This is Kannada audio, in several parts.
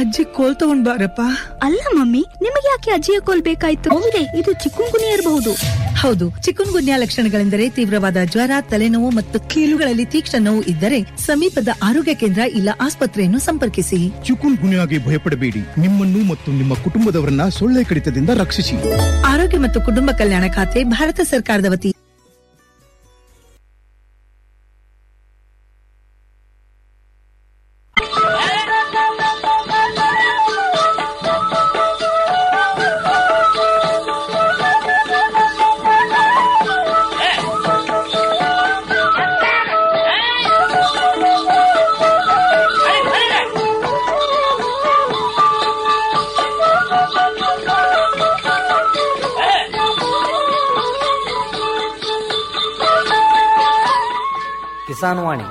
ಅಜ್ಜಿ ಕೋಲ್ ತಗೊಂಡ್ ಬಾರಪ್ಪ ಅಲ್ಲ ಮಮ್ಮಿ ನಿಮಗೆ ಯಾಕೆ ಅಜ್ಜಿಯ ಕೋಲ್ ಬೇಕಾಯ್ತು ಹೌದೇ ಇದು ಚಿಕ್ಕುಂಗುನಿ ಇರಬಹುದು ಹೌದು ಚಿಕನ್ ಗುನ್ಯಾ ಲಕ್ಷಣಗಳೆಂದರೆ ತೀವ್ರವಾದ ಜ್ವರ ತಲೆನೋವು ಮತ್ತು ಕೀಲುಗಳಲ್ಲಿ ತೀಕ್ಷ್ಣ ನೋವು ಇದ್ದರೆ ಸಮೀಪದ ಆರೋಗ್ಯ ಕೇಂದ್ರ ಇಲ್ಲ ಆಸ್ಪತ್ರೆಯನ್ನು ಸಂಪರ್ಕಿಸಿ ಚಿಕುನ್ ಗುನ್ಯಾಗೆ ಭಯಪಡಬೇಡಿ ನಿಮ್ಮನ್ನು ಮತ್ತು ನಿಮ್ಮ ಕುಟುಂಬದವರನ್ನ ಸೊಳ್ಳೆ ಕಡಿತದಿಂದ ರಕ್ಷಿಸಿ ಆರೋಗ್ಯ ಮತ್ತು ಕುಟುಂಬ ಕಲ್ಯಾಣ ಖಾತೆ ಭಾರತ ಸರ್ಕಾರದ ವತಿ ಕಿಸಾನ್ ವಾಣಿ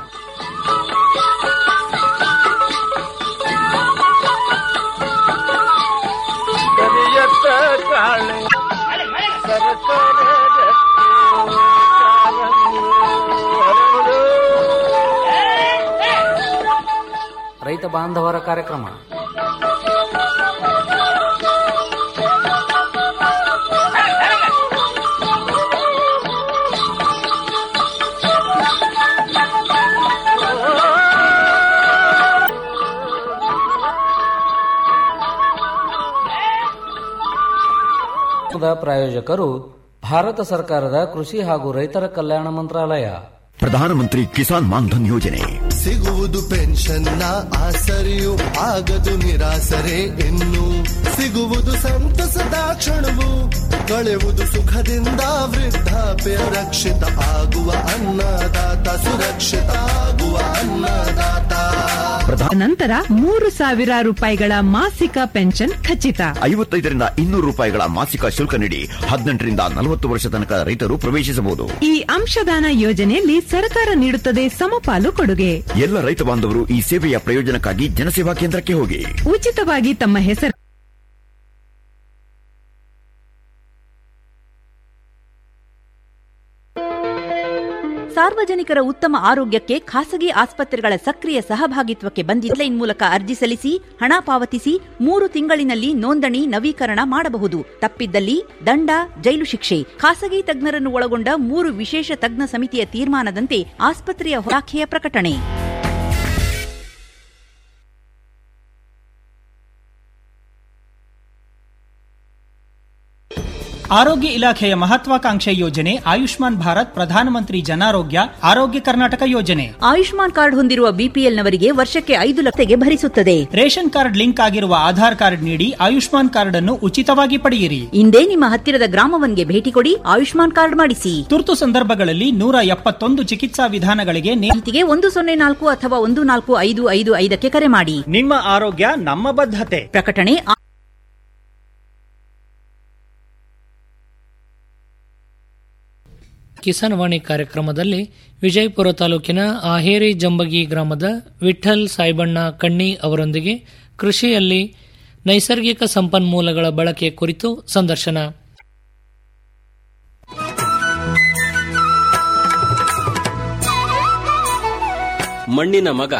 ಕರಿಯತ್ತ ಕಾಳೆ ಸರಸರ ಗಟ್ಟಿ ಕಾಲಂದು ಹರಡು. ರೈತ ಬಾಂಧವರ ಕಾರ್ಯಕ್ರಮ ದ ಪ್ರಾಯೋಜಕರು ಭಾರತ ಸರ್ಕಾರದ ಕೃಷಿ ಹಾಗೂ ರೈತರ ಕಲ್ಯಾಣ ಮಂತ್ರಾಲಯ ಪ್ರಧಾನಮಂತ್ರಿ ಕಿಸಾನ್ ಮಾನ್ಧನ್ ಯೋಜನೆ ಸಿಗುವುದು ಪೆನ್ಷನ್ನ ಆಸರೆಯು ಆಗದು ನಿರಾಸರೆ ಇನ್ನು ಸಿಗುವುದು ಸಂತಸದ ಕ್ಷಣವು ಕಳೆಯುವುದು ಸುಖದಿಂದ ವೃದ್ಧಾಪ್ಯ ರಕ್ಷಿತ ಆಗುವ ಅನ್ನದಾತ ಸುರಕ್ಷಿತ ಆಗುವ ಅನ್ನದಾತ ನಂತರ ಮೂರು ಸಾವಿರ ರೂಪಾಯಿಗಳ ಮಾಸಿಕ ಪೆನ್ಷನ್ ಖಚಿತ ಐವತ್ತೈದರಿಂದ ಇನ್ನೂರು ರೂಪಾಯಿಗಳ ಮಾಸಿಕ ಶುಲ್ಕ ನೀಡಿ ಹದಿನೆಂಟರಿಂದ ನಲವತ್ತು ವರ್ಷ ತನಕ ರೈತರು ಪ್ರವೇಶಿಸಬಹುದು ಈ ಅಂಶದಾನ ಯೋಜನೆಯಲ್ಲಿ ಸರ್ಕಾರ ನೀಡುತ್ತದೆ ಸಮಪಾಲು ಕೊಡುಗೆ ಎಲ್ಲ ರೈತ ಬಾಂಧವರು ಈ ಸೇವೆಯ ಪ್ರಯೋಜನಕ್ಕಾಗಿ ಜನಸೇವಾ ಕೇಂದ್ರಕ್ಕೆ ಹೋಗಿ ಉಚಿತವಾಗಿ ತಮ್ಮ ಹೆಸರು ಸಾರ್ವಜನಿಕರ ಉತ್ತಮ ಆರೋಗ್ಯಕ್ಕೆ ಖಾಸಗಿ ಆಸ್ಪತ್ರೆಗಳ ಸಕ್ರಿಯ ಸಹಭಾಗಿತ್ವಕ್ಕೆ ಬಂದಿದ್ದ ಲೈನ್ ಮೂಲಕ ಅರ್ಜಿ ಸಲ್ಲಿಸಿ ಹಣ ಪಾವತಿಸಿ ಮೂರು ತಿಂಗಳಿನಲ್ಲಿ ನೋಂದಣಿ ನವೀಕರಣ ಮಾಡಬಹುದು ತಪ್ಪಿದ್ದಲ್ಲಿ ದಂಡ ಜೈಲು ಶಿಕ್ಷೆ ಖಾಸಗಿ ತಜ್ಞರನ್ನು ಒಳಗೊಂಡ ಮೂರು ವಿಶೇಷ ತಜ್ಞ ಸಮಿತಿಯ ತೀರ್ಮಾನದಂತೆ ಆಸ್ಪತ್ರೆಯ ಶಾಖೆಯ ಪ್ರಕಟಣೆ ಆರೋಗ್ಯ ಇಲಾಖೆಯ ಮಹತ್ವಾಕಾಂಕ್ಷೆ ಯೋಜನೆ ಆಯುಷ್ಮಾನ್ ಭಾರತ್ ಪ್ರಧಾನಮಂತ್ರಿ ಜನಾರೋಗ್ಯ ಆರೋಗ್ಯ ಕರ್ನಾಟಕ ಯೋಜನೆ ಆಯುಷ್ಮಾನ್ ಕಾರ್ಡ್ ಹೊಂದಿರುವ ಬಿಪಿಎಲ್ನವರಿಗೆ ವರ್ಷಕ್ಕೆ ಐದು ಲಕ್ಷಗೆ ಭರಿಸುತ್ತದೆ ರೇಷನ್ ಕಾರ್ಡ್ ಲಿಂಕ್ ಆಗಿರುವ ಆಧಾರ್ ಕಾರ್ಡ್ ನೀಡಿ ಆಯುಷ್ಮಾನ್ ಕಾರ್ಡ್ ಅನ್ನು ಉಚಿತವಾಗಿ ಪಡೆಯಿರಿ ಇಂದೇ ನಿಮ್ಮ ಹತ್ತಿರದ ಗ್ರಾಮವನ್ಗೆ ಭೇಟಿ ಕೊಡಿ ಆಯುಷ್ಮಾನ್ ಕಾರ್ಡ್ ಮಾಡಿಸಿ ತುರ್ತು ಸಂದರ್ಭಗಳಲ್ಲಿ ನೂರ ಎಪ್ಪತ್ತೊಂದು ಚಿಕಿತ್ಸಾ ವಿಧಾನಗಳಿಗೆ ನೇ- ಮಾಹಿತಿಗೆ ಒಂದು ಸೊನ್ನೆ ನಾಲ್ಕು ಅಥವಾ ಒಂದು ನಾಲ್ಕು ಐದು ಐದು ಐದಕ್ಕೆ ಕರೆ ಮಾಡಿ ನಿಮ್ಮ ಆರೋಗ್ಯ ನಮ್ಮ ಬದ್ಧತೆ ಪ್ರಕಟಣೆ ಆ- ಕಿಸಾನ್ ವಾಣಿ ಕಾರ್ಯಕ್ರಮದಲ್ಲಿ ವಿಜಯಪುರ ತಾಲೂಕಿನ ಆಹೇರಿ ಜಂಬಗಿ ಗ್ರಾಮದ ವಿಠಲ್ ಸಾಯ್ಬಣ್ಣ ಕಣ್ಣಿ ಅವರೊಂದಿಗೆ ಕೃಷಿಯಲ್ಲಿ ನೈಸರ್ಗಿಕ ಸಂಪನ್ಮೂಲಗಳ ಬಳಕೆ ಕುರಿತು ಸಂದರ್ಶನ ಮಣ್ಣಿನ ಮಗ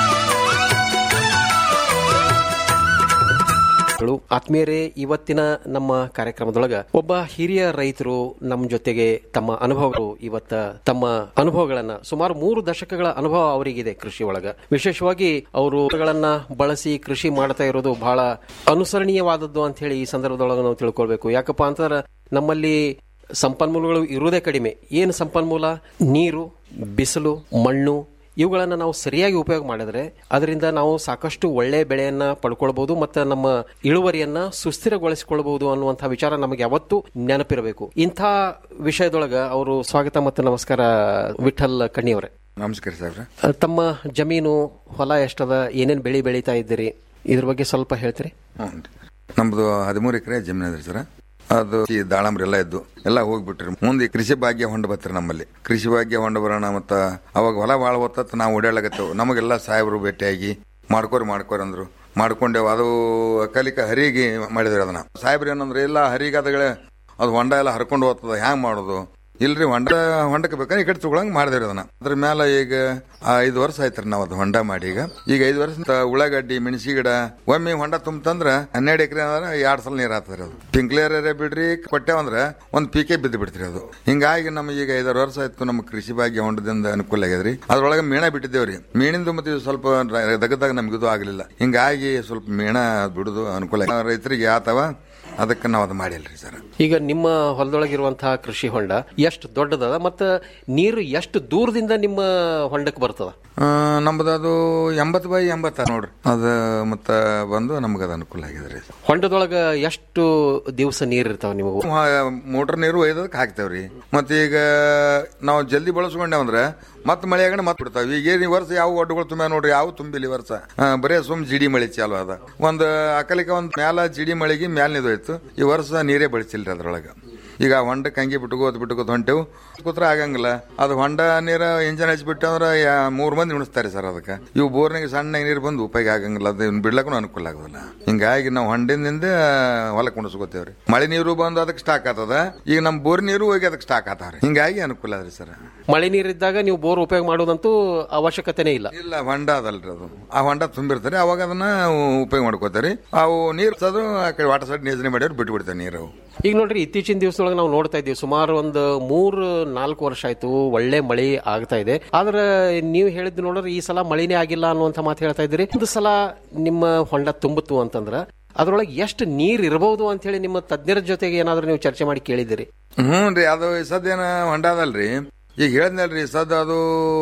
ಆತ್ಮೀಯರೇ ಇವತ್ತಿನ ನಮ್ಮ ಕಾರ್ಯಕ್ರಮದೊಳಗ ಒಬ್ಬ ಹಿರಿಯ ರೈತರು ನಮ್ಮ ಜೊತೆಗೆ ತಮ್ಮ ಅನುಭವಗಳು ಇವತ್ತ ತಮ್ಮ ಅನುಭವಗಳನ್ನ ಸುಮಾರು ಮೂರು ದಶಕಗಳ ಅನುಭವ ಅವರಿಗಿದೆ ಕೃಷಿ ಒಳಗ ವಿಶೇಷವಾಗಿ ಅವರು ಗಳನ್ನ ಬಳಸಿ ಕೃಷಿ ಮಾಡ್ತಾ ಇರೋದು ಬಹಳ ಅನುಸರಣೀಯವಾದದ್ದು ಅಂತ ಹೇಳಿ ಈ ಸಂದರ್ಭದೊಳಗ ನಾವು ತಿಳ್ಕೊಳ್ಬೇಕು ಯಾಕಪ್ಪ ಅಂತಂದ್ರೆ ನಮ್ಮಲ್ಲಿ ಸಂಪನ್ಮೂಲಗಳು ಇರುವುದೇ ಕಡಿಮೆ ಏನು ಸಂಪನ್ಮೂಲ ನೀರು ಬಿಸಿಲು ಮಣ್ಣು ಇವುಗಳನ್ನು ನಾವು ಸರಿಯಾಗಿ ಉಪಯೋಗ ಮಾಡಿದ್ರೆ ಅದರಿಂದ ನಾವು ಸಾಕಷ್ಟು ಒಳ್ಳೆ ಬೆಳೆಯನ್ನ ಪಡ್ಕೊಳ್ಬಹುದು ಮತ್ತು ನಮ್ಮ ಇಳುವರಿಯನ್ನ ಸುಸ್ಥಿರಗೊಳಿಸಿಕೊಳ್ಬಹುದು ಅನ್ನುವಂಥ ವಿಚಾರ ನಮಗೆ ಯಾವತ್ತೂ ನೆನಪಿರಬೇಕು ಇಂಥ ವಿಷಯದೊಳಗ ಅವರು ಸ್ವಾಗತ ಮತ್ತು ನಮಸ್ಕಾರ ವಿಠಲ್ ಕಣ್ಣಿಯವರೇ ನಮಸ್ಕಾರ ಸಾಹೇಬ್ರೆ ಅಹ್, ತಮ್ಮ ಜಮೀನು ಹೊಲ ಎಷ್ಟದ ಏನೇನ್ ಬೆಳಿ ಬೆಳೀತಾ ಇದ್ದೀರಿ ಇದ್ರ ಬಗ್ಗೆ ಸ್ವಲ್ಪ ಹೇಳ್ತೀರಿ ಹ್ಞೂ ನಮ್ದು ಹದಿಮೂರು ಎಕರೆ ಜಮೀನು ಅದ್ರಿ ಸರ್ ಅದು ಈ ದಾಳಂಬ್ರಿ ಎಲ್ಲ ಇದ್ದು ಎಲ್ಲ ಹೋಗ್ಬಿಟ್ರಿ ಮುಂದೆ ಕೃಷಿ ಭಾಗ್ಯ ಹೊಂಡ ಬತ್ರಿ ನಮ್ಮಲ್ಲಿ ಕೃಷಿ ಭಾಗ್ಯ ಹೊಂಡ ಬರೋಣ ಮತ್ತ ಅವಾಗ ಹೊಲ ಭಾಳ ಹೊತ್ತ ನಾವು ಓಡಾಡಕತ್ತೇವು ನಮಗೆಲ್ಲ ಸಾಹೇಬರು ಭೇಟಿಯಾಗಿ ಮಾಡ್ಕೋರಿ ಮಾಡ್ಕೋರಿ ಅಂದ್ರು ಮಾಡ್ಕೊಂಡೇವು ಅದು ಕಲಿಕ ಹರಿಗೆ ಮಾಡಿದ್ರಿ ಅದನ್ನ ಸಾಹೇಬ್ರು ಏನಂದ್ರೆ ಇಲ್ಲ ಹರಿಗಾದಗಳೇ ಅದು ಹೊಂಡ ಎಲ್ಲ ಹರ್ಕೊಂಡು ಹೋಗ್ತದ ಹ್ಯಾಂಗ್ ಮಾಡೋದು ಇಲ್ರಿ ಹೊಂಡ ಹೊಂಡಕ್ಕೆ ಬೇಕಾದ್ರೆ ಈ ಕಡೆ ತಗೊಳಂಗ್ ಮಾಡಿದೇವ್ರಿ ಅದನ್ನ ಅದ್ರ ಮೇಲೆ ಈಗ ಆ, ಐದು ವರ್ಷ ಆಯ್ತ್ರಿ ನಾವ್ ಅದು ಹೊಂಡ ಮಾಡಿ ಈಗ ಈಗ ಐದು ವರ್ಷ ತ- ಉಳ್ಳಾಗಡ್ಡಿ ಮೆಣಸಿ ಗಿಡ ಒಮ್ಮೆ ಹೊಂಡ ತುಂಬತಂದ್ರ ಹನ್ನೆರಡು ಎಕರೆ ಅಂದ್ರೆ ಎರಡ್ ಸಲ ನೀರ್ ಆಗ್ತದ್ರಿ ಅದು ಪಿಂಕ್ಲೇರ್ ಬಿಡ್ರಿ ಕೊಟ್ಟೆವಂದ್ರ ಒಂದ್ ಪೀಕೆ ಬಿದ್ದು ಬಿಡ್ತೀರಿ ಅದು ಹಿಂಗಾಗಿ ನಮ್ಗೆ ಈಗ ಐದಾರು ವರ್ಷ ಆಯ್ತು ನಮ್ಮ ಕೃಷಿ ಭಾಗ್ಯ ಹೊಂಡದಿಂದ ಅನುಕೂಲ ಆಗ್ಯದ್ರಿ ಅದ್ರೊಳಗೆ ಮೀಣ ಬಿಟ್ಟಿದ್ದೇವ್ರಿ ಮೀನಿಂದು ಮತ್ತೆ ಇದು ಸ್ವಲ್ಪ ರ- ದಗದಾಗ ನಮ್ಗೆ ಇದು ಆಗ್ಲಿಲ್ಲ ಹಿಂಗಾಗಿ ಸ್ವಲ್ಪ ಮೀಣ ಬಿಡುದು ಅನುಕೂಲ ಆಗಿ- ರೈತರಿಗೆ ಆತವ ಅದಕ್ಕೆ ನಾವು ಅದು ಮಾಡಿಲ್ರಿ ಸರ್ ಈಗ ನಿಮ್ಮ ಹೊಲದೊಳಗಿರುವಂತಹ ಕೃಷಿ ಹೊಂಡ ಎಷ್ಟು ದೊಡ್ಡದದ ಮತ್ತ ನೀರು ಎಷ್ಟು ದೂರದಿಂದ ನಿಮ್ಮ ಹೊಂಡಕ್ಕೆ ಬರ್ತದ ಆ, ನಮ್ದು ಅದು ಎಂಬತ್ತು ಬೈ ಎಂಬತ್ತ ನೋಡ್ರಿ ಅದ ಮತ್ತ ಬಂದು ನಮ್ಗೆ ಅದು ಅನುಕೂಲ ಆಗಿದ್ರಿ ಹೊಂಡದೊಳಗ ಎಷ್ಟು ದಿವಸ ನೀರ್ ಇರ್ತಾವ ನಿಮಗೂ ಮೋಟರ್ ನೀರು ಒಯ್ದದಕ್ಕೆ ಹಾಕ್ತೇವ್ರಿ ಮತ್ತೆ ಈಗ ನಾವು ಜಲ್ದಿ ಬಳಸ್ಕೊಂಡೇವಂದ್ರ ಮತ್ ಮಳೆ ಆಗಣ ಮತ್ ಬಿಡ್ತಾವ ಈಗ ಏನ್ ಈ ವರ್ಷ ಯಾವ ಒಡ್ಡುಗಳು ತುಂಬ ನೋಡ್ರಿ ಯಾವ ತುಂಬಿಲ್ಲ ಈ ವರ್ಷ ಆ, ಬರೇ ಸುಮ್ ಜಿಡಿ ಮಳೆ ಚಾಲು ಅದ ಒಂದ್ ಅಕಲಿಕ ಒಂದ್ ಮ್ಯಾಲ ಜಿಡಿ ಮಳೆಗೆ ಮ್ಯಾಲ ನಿದೋಯ್ತು ಈ ವರ್ಷ ನೀರೇ ಬಳಸಿಲ್ರಿ ಅದ್ರೊಳಗ ಈಗ ಹೊಂಡಕ್ಕೆ ಹಂಗೆ ಬಿಟ್ಕೋತ್ ಬಿಟ್ಕೋತ್ ಹೊಂಟೆವು ಕೂತ್ರ ಆಗಂಗಿಲ್ಲ ಅದು ಹೊಂಡ ನೀರ ಇಂಜನ್ ಹಚ್ಬಿಟ್ಟು ಅಂದ್ರೆ ಯಾ- ಮೂರ್ ಮಂದಿ ಉಣಿಸ್ತಾರೆ ಸರ್ ಅದಕ್ಕೆ ಇವು ಬೋರ್ನಾಗ ಸಣ್ಣ ನೀರು ಬಂದು ಉಪಯೋಗ ಆಗಂಗಿಲ್ಲ ಅದು ಬಿಡ್ಲಕ್ಕೂ ಅನುಕೂಲ ಆಗೋದಿಲ್ಲ ಹಿಂಗಾಗಿ ನಾವು ಹೊಂಡಿನಿಂದ ಹೊಲಕ್ಕೆ ಉಣಿಸ್ಕೋತೇವ್ರಿ ಮಳೆ ನೀರು ಬಂದು ಅದಕ್ಕೆ ಸ್ಟಾಕ್ ಆಗ್ತದ ಈಗ ನಮ್ ಬೋರ್ ನೀರು ಹೋಗಿ ಅದಕ್ಕೆ ಸ್ಟಾಕ್ ಆತಾವ್ರಿ ಹಿಂಗಾಗಿ ಅನುಕೂಲ ಅದ್ರಿ ಸರ್ ಮಳೆ ನೀರಿದ್ದಾಗ ನೀವು ಬೋರ್ ಉಪಯೋಗ ಮಾಡೋದಂತೂ ಅವಶ್ಯಕತೆನೇ ಇಲ್ಲ ಇಲ್ಲ ಹೊಂಡ ಅದಲ್ರಿ ಅದು ಆ ಹೊಂಡ ತುಂಬಿರ್ತಾರೆ ಅವಾಗ ಅದನ್ನ ಉಪಯೋಗ ಮಾಡ್ಕೋತಾರೆ ಅವು ನೀರು ಸದ್ರು ಆ ಕಡೆ ವಾಟರ್ ಸೈಡ್ ಯೋಜನೆ ಮಾಡ್ಯಾರ ಬಿಟ್ಟು ಬಿಡ್ತಾರೆ ನೀರು ಅವು ಈಗ ನೋಡ್ರಿ ಇತ್ತೀಚಿನ ದಿವಸದೊಳಗೆ ನಾವು ನೋಡ್ತಾ ಇದ್ದೀವಿ ಸುಮಾರು ಒಂದು ಮೂರು ನಾಲ್ಕು ವರ್ಷ ಆಯ್ತು ಒಳ್ಳೆ ಮಳೆ ಆಗ್ತಾ ಇದೆ ಆದ್ರೆ ನೀವು ಹೇಳಿದ್ ನೋಡ್ರಿ ಈ ಸಲ ಮಳೆನೇ ಆಗಿಲ್ಲ ಅನ್ನುವಂತ ಮಾತು ಹೇಳ್ತಾ ಇದ್ದೀರಿ ಒಂದು ಸಲ ನಿಮ್ಮ ಹೊಂಡ ತುಂಬುತ್ತು ಅಂತಂದ್ರ ಅದ್ರೊಳಗೆ ಎಷ್ಟು ನೀರ್ ಇರಬಹುದು ಅಂತ ಹೇಳಿ ನಿಮ್ಮ ತಜ್ಞರ ಜೊತೆಗೆ ಏನಾದ್ರೂ ನೀವು ಚರ್ಚೆ ಮಾಡಿ ಕೇಳಿದಿರಿ ಹ್ಞೂ ರೀ ಅದು ಈ ಸದ್ಯ ಏನ ಹೊಂಡ ಅದಲ್ರಿ ಈಗ ಹೇಳಿದ್ನಲ್ರಿ ಸದ್ ಅದು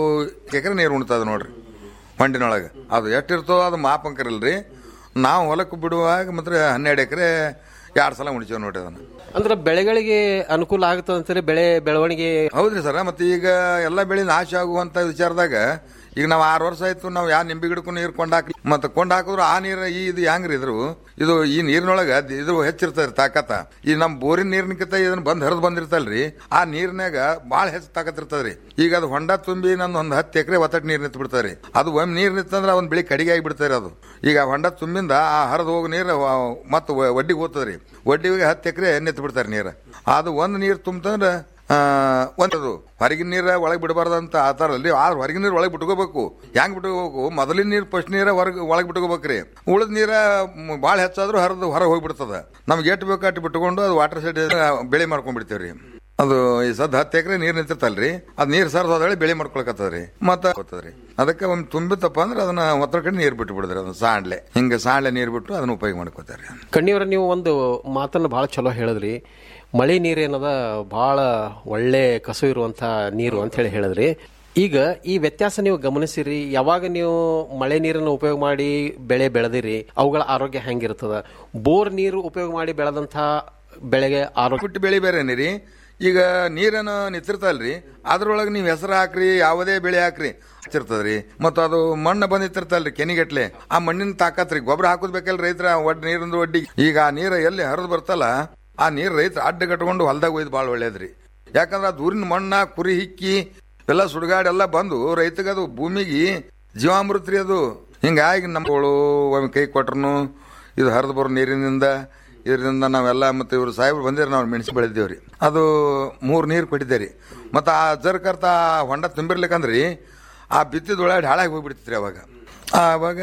ಎಕರೆ ನೀರು ಉಣ್ತದ ನೋಡ್ರಿ ಹೊಂಡಿನೊಳಗೆ ಅದು ಎಷ್ಟಿರ್ತೋ ಅದು ಮಾಪಂಕರಲ್ರಿ ನಾವು ಹೊಲಕ್ಕೆ ಬಿಡುವಾಗ ಮಾತ್ರ ಹನ್ನೆರಡು ಎಕರೆ ಎರಡು ಸಲ ಉಣಿಸೇವ್ ನೋಡ್ರಿ ಅದನ್ನ ಅಂದ್ರೆ ಬೆಳೆಗಳಿಗೆ ಅನುಕೂಲ ಆಗುತ್ತದೆ ಅಂತಾರೆ ಬೆಳೆ ಬೆಳವಣಿಗೆ ಹೌದ್ರಿ ಸರ್ ಮತ್ತೆ ಈಗ ಎಲ್ಲ ಬೆಳೆ ನಾಶ ಆಗುವಂತ ವಿಚಾರದಾಗ ಈಗ ನಾವು ಆರು ವರ್ಷ ಆಯ್ತು ನಾವು ಯಾವ ನಿಂಬೆ ಗಿಡಕ್ಕೂ ನೀರು ಕೊಂಡಾಕ್ ಮತ್ತೆ ಕೊಂಡ್ ಹಾಕಿದ್ರು ಆ ನೀರು ಈ ಇದು ಹೆಂಗ್ರಿ ಇದ್ರು ಇದು ಈ ನೀರಿನೊಳಗ ಅದ್- ಇದು ಹೆಚ್ಚಿರ್ತದ್ರಿ ತಾಕತ್ತ ಈ ನಮ್ ಬೋರಿನ ನೀರಿನಕಿಂತ ಇದನ್ನ ಬಂದ್ ಹರಿದ್ ಬಂದಿರ್ತಲ್ರಿ ಆ ನೀರ್ನಾಗ ಬಾಳ ಹೆಚ್ಚು ತಾಕತ್ ಇರ್ತದ್ರಿ ಈಗ ಅದು ಹೊಂಡ ತುಂಬಿ ನಂದು ಒಂದ್ ಹತ್ತು ಎಕರೆ ಒತ್ತಟ್ಟು ನೀರ್ ನಿಂತು ಬಿಡ್ತಾವ್ರಿ ಅದು ಒಮ್ಮೆ ನೀರ್ ನಿಂತಂದ್ರ ಒಂದ್ ಬೆಳಿ ಕಡಿಗೆ ಆಗಿ ಬಿಡ್ತಾರಿ ಅದು ಈಗ ಆ ಹೊಂಡ ತುಂಬಿಂದ ಆ ಹರಿದು ಹೋಗೋ ನೀರು ಮತ್ತೆ ಒಡ್ಡಿಗೆ ಹೋಗ್ತದ್ರಿ ಒಡ್ಡಿಗೆ ಹತ್ತು ಎಕರೆ ನಿಂತು ಬಿಡ್ತಾರೆ ನೀರು ಅದು ಒಂದ್ ನೀರ್ ತುಂಬತಂದ್ರ ಆ, ಒಂದದು ಹೊರಗಿನ ನೀರ ಒಳಗೆ ಬಿಡಬಾರ್ದಂತ ಆತಾರಲ್ರಿ ಆ ಹೊರಗಿನ ನೀರು ಒಳಗೆ ಬಿಟ್ಕೋಬೇಕು ಹೆಂಗ್ ಬಿಟ್ಕೋಬೇಕು ಮೊದಲಿನ ನೀರು ಫಸ್ಟ್ ನೀರ ಹೊರಗೆ ಒಳಗೆ ಬಿಟ್ಕೋಬೇಕ್ರಿ ಉಳಿದ ನೀರ ಮ್, ಭಾಳ ಹೆಚ್ಚಾದ್ರೂ ಹರಿದು ಹೊರಗೆ ಹೋಗ್ಬಿಡ್ತದ ನಮ್ಗೆ ಎಷ್ಟು ಬೇಕು ಅಷ್ಟು ಬಿಟ್ಕೊಂಡು ಅದು ವಾಟರ್ ಸೈಡ್ ಬೆಳೆ ಮಾಡ್ಕೊಂಡ್ಬಿಡ್ತೇವ್ರಿ ಅದು ಈ ಸದ್ ಹತ್ತು ಎಕರೆ ನೀರ್ ನಿಂತಿರ್ತಲ್ರಿ ಅದ್ ನೀರ್ ಸರ್ದೋದ್ರೆ ಬೆಳೆ ಮಾಡ್ಕೊಳಕತ್ತದ್ರಿ ಮತ್ತ ಗೊತ್ತದ್ರಿ ಅದಕ್ಕೆ ಒಮ್ಮೆ ತುಂಬಿತಪ್ಪ ಅಂದ್ರೆ ಅದನ್ನ ಒತ್ತರ ಕಡೆ ನೀರ್ ಬಿಟ್ಟು ಬಿಡಿದ್ರಿ ಅದನ್ನ ಸಾಂಡ್ಲೆ ಹಿಂಗ ಸಾಂಡ್ಲೆ ನೀರ್ ಬಿಟ್ಟು ಅದನ್ನ ಉಪಯೋಗ ಮಾಡ್ಕೋತಾರೆ ಕಣ್ಣಿಯವರ ನೀವು ಒಂದು ಮಾತನ್ನು ಬಹಳ ಚಲೋ ಹೇಳಿದ್ರಿ ಮಳೆ ನೀರೇನದ ಬಹಳ ಒಳ್ಳೆ ಕಸು ಇರುವಂತ ನೀರು ಅಂತ ಹೇಳಿ ಹೇಳಿದ್ರಿ ಈಗ ಈ ವ್ಯತ್ಯಾಸ ನೀವು ಗಮನಿಸಿರಿ ಯಾವಾಗ ನೀವು ಮಳೆ ನೀರನ್ನು ಉಪಯೋಗ ಮಾಡಿ ಬೆಳೆ ಬೆಳೆದಿರಿ ಅವುಗಳ ಆರೋಗ್ಯ ಹೆಂಗಿರ್ತದ ಬೋರ್ ನೀರು ಉಪಯೋಗ ಮಾಡಿ ಬೆಳೆದಂತ ಬೆಳೆಗೆ ಆರೋಗ್ಯ ಬಿಟ್ಟು ಬೆಳೆ ಬೇರೆನೇ ರೀ ಈಗ ನೀರನ್ನು ನಿಂತಿರ್ತಲ್ರಿ ಅದ್ರೊಳಗೆ ನೀವು ಹೆಸರು ಹಾಕ್ರಿ ಯಾವುದೇ ಬೆಳೆ ಹಾಕ್ರಿ ಹಚ್ಚಿರ್ತದ್ರಿ ಮತ್ತು ಅದು ಮಣ್ಣು ಬಂದಿತ್ತಿರ್ತಲ್ರಿ ಕೆನಿಗಟ್ಲೆ ಆ ಮಣ್ಣಿನ ತಾಕತ್ರಿ ಗೊಬ್ಬರ ಹಾಕೋದ್ ಬೇಕಲ್ರಿ ರೈತರ ಒಡ್ ನೀರಿಂದು ಒಡ್ಡಿ ಈಗ ಆ ನೀರು ಎಲ್ಲಿ ಹರಿದು ಬರ್ತಲ್ಲ ಆ ನೀರು ರೈತರ ಅಡ್ಡ ಕಟ್ಕೊಂಡು ಹೊಲ್ದಾಗ ಒಯ್ದು ಭಾಳ ಒಳ್ಳೇದ್ರಿ ಯಾಕಂದ್ರೆ ಆ ದೂರಿನ ಮಣ್ಣ ಕುರಿ ಹಿಕ್ಕಿ ಎಲ್ಲ ಸುಡುಗಾಡ್ ಎಲ್ಲ ಬಂದು ರೈತಗೆ ಅದು ಭೂಮಿಗೆ ಜೀವಾಮೃತ ರೀ ಅದು ಹಿಂಗಾಗಿ ನಮ್ಮಗಳು ಒಮ್ಮೆ ಕೈ ಕೊಟ್ರು ಇದು ಹರಿದು ಬರೋ ನೀರಿನಿಂದ ಇದರಿಂದ ನಾವೆಲ್ಲ ಮತ್ತೆ ಇವರು ಸಾಹೇಬ್ರು ಬಂದಿರ ನಾವು ಮೆಣಸು ಬೆಳೆದೇವ್ರಿ ಅದು ಮೂರು ನೀರು ಕೊಟ್ಟಿದ್ದೆ ರೀ ಮತ್ತು ಆ ಜರ್ಕರ್ತ ಹೊಂಡ ತುಂಬಿರ್ಲಿಕ್ಕಂದ್ರಿ ಆ ಬಿತ್ತಿದ ಉಳ್ಳಾಗಡ್ಡಿ ಹಾಳಾಗಿ ಹೋಗ್ಬಿಡ್ತಿದ್ರಿ ಅವಾಗ ಆವಾಗ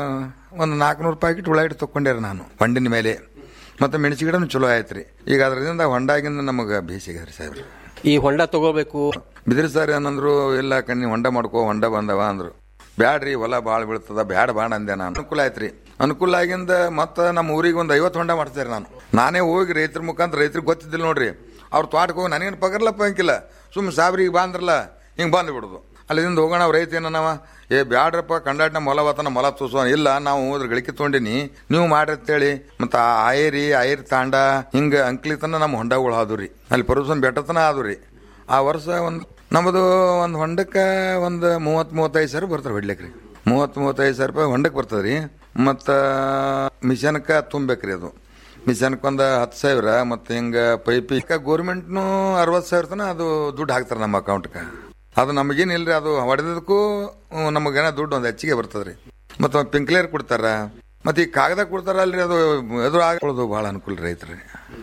ಒಂದು ನಾಲ್ಕುನೂರು ಪ್ಯಾಕೆಟ್ ಉಳ್ಳಾಗಡ್ಡಿ ತೊಗೊಂಡ್ಯಾರ ನಾನು ಹೊಂಡಿನ ಮೇಲೆ ಮತ್ತು ಮೆಣಸು ಗಿಡನೂ ಚಲೋ ಆಯ್ತು ರೀ ಈಗ ಅದರಿಂದ ಹೊಂಡಾಗಿಂದ ನಮಗೆ ಬೇಸಿಗೆ ರೀ ಸಾಹೇಬ್ರಿ ಈ ಹೊಂಡ ತಗೋಬೇಕು ಬಿದ್ರಿ ಸರ್ ಏನಂದ್ರು ಇಲ್ಲ ಕಣ್ಣಿ ಹೊಂಡ ಮಾಡ್ಕೋ ಹೊಂಡ ಬಂದವ ಅಂದ್ರು ಬ್ಯಾಡ್ರಿ ಹೊಲ ಭಾಳ ಬೀಳ್ತದ ಬ್ಯಾಡ ಬಾಣ ಅಂದೆ ನಾನು ಅನುಕೂಲ ಆಯ್ತ್ರಿ ಅನುಕೂಲ ಆಗಿಂದ ಮತ್ತ ನಮ್ಮ ಊರಿಗೆ ಒಂದು ಐವತ್ತು ಹೊಂಡ ಮಾಡ್ತಾರೆ ನಾನು ನಾನೇ ಹೋಗಿ ರೈತರ ಮುಖಾಂತರ ರೈತರಿಗೆ ಗೊತ್ತಿದ್ದಿಲ್ಲ ನೋಡ್ರಿ ಅವ್ರ ತೋಟಕ್ಕೆ ಹೋಗಿ ನನಗೇನು ಪಗರ್ಲಪ್ಪ ಅಂಕಿಲ್ಲ ಸುಮ್ಮನೆ ಸಾಬ್ರಿಗೆ ಬಾಂದ್ರಲ್ಲ ಹಿಂಗೆ ಬಂದು ಬಿಡುದು ಅಲ್ಲಿಂದ ಹೋಗೋಣ ಅವ್ರ ರೈತ ಏನವ ಏ ಬ್ಯಾಡ್ರಪ್ಪ ಕಂಡಾಟ ನಮ್ಮ ಹೊಲ ವತನ ಮೊಲ ತೂಸುವ ಇಲ್ಲ ನಾವು ಹೋದ್ರ ಗಳಿಕೆ ತೊಗೊಂಡಿನಿ ನೀವು ಮಾಡ್ರಿ ಅಂತೇಳಿ ಮತ್ತ ಆ ಆಯರಿ ಆಯರ್ ತಾಂಡ ಹಿಂಗ ಅಂಕ್ಲಿತನ ನಮ್ಮ ಹೊಂಡಗಳು ಆದ್ರಿ ಅಲ್ಲಿ ಪರ್ವಸನ್ ಬೆಟ್ಟತನ ಆದ್ರಿ ಆ ವರ್ಷ ಒಂದು ನಮ್ಮದು ಒಂದು ಹೊಂಡಕ್ಕೆ ಒಂದು ಮೂವತ್ತು ಮೂವತ್ತೈದು ಸಾವಿರ ಬರ್ತಾರೆ ಹೊಡ್ಲಿಕ್ಕೆ ರೀ ಮೂವತ್ತು ಮೂವತ್ತೈದು ಸಾವಿರ ರೂಪಾಯಿ ಹೊಂಡಕ್ಕೆ ಬರ್ತದೆ ಮತ್ತು ಮಿಷನ್ಕ ತುಂಬೇಕ್ರಿ ಅದು ಮಿಷನ್ಕ್ ಒಂದು ಹತ್ತು ಸಾವಿರ ಮತ್ತು ಹಿಂಗೆ ಪೈಪಿಗೆ ಗೋರ್ಮೆಂಟ್ನು ಅರವತ್ತು ಸಾವಿರ ತನ ಅದು ದುಡ್ಡು ಹಾಕ್ತಾರೆ ನಮ್ಮ ಅಕೌಂಟ್ಗೆ ಅದು ನಮಗೇನಿಲ್ಲ ರೀ ಅದು ಹೊಡೆದಕ್ಕೂ ನಮಗೇನ ದುಡ್ಡು ಒಂದು ಹೆಚ್ಚಿಗೆ ಬರ್ತದೆ ರೀ ಮತ್ತು ಪಿಂಕ್ಲೇರ್ ಕೊಡ್ತಾರ ಮತ್ತು ಈ ಕಾಗದ ಕೊಡ್ತಾರಲ್ರಿ ಅದು ಎದುರು ಆಗೋದು ಭಾಳ ಅನುಕೂಲ ರೈತರಿಗೆ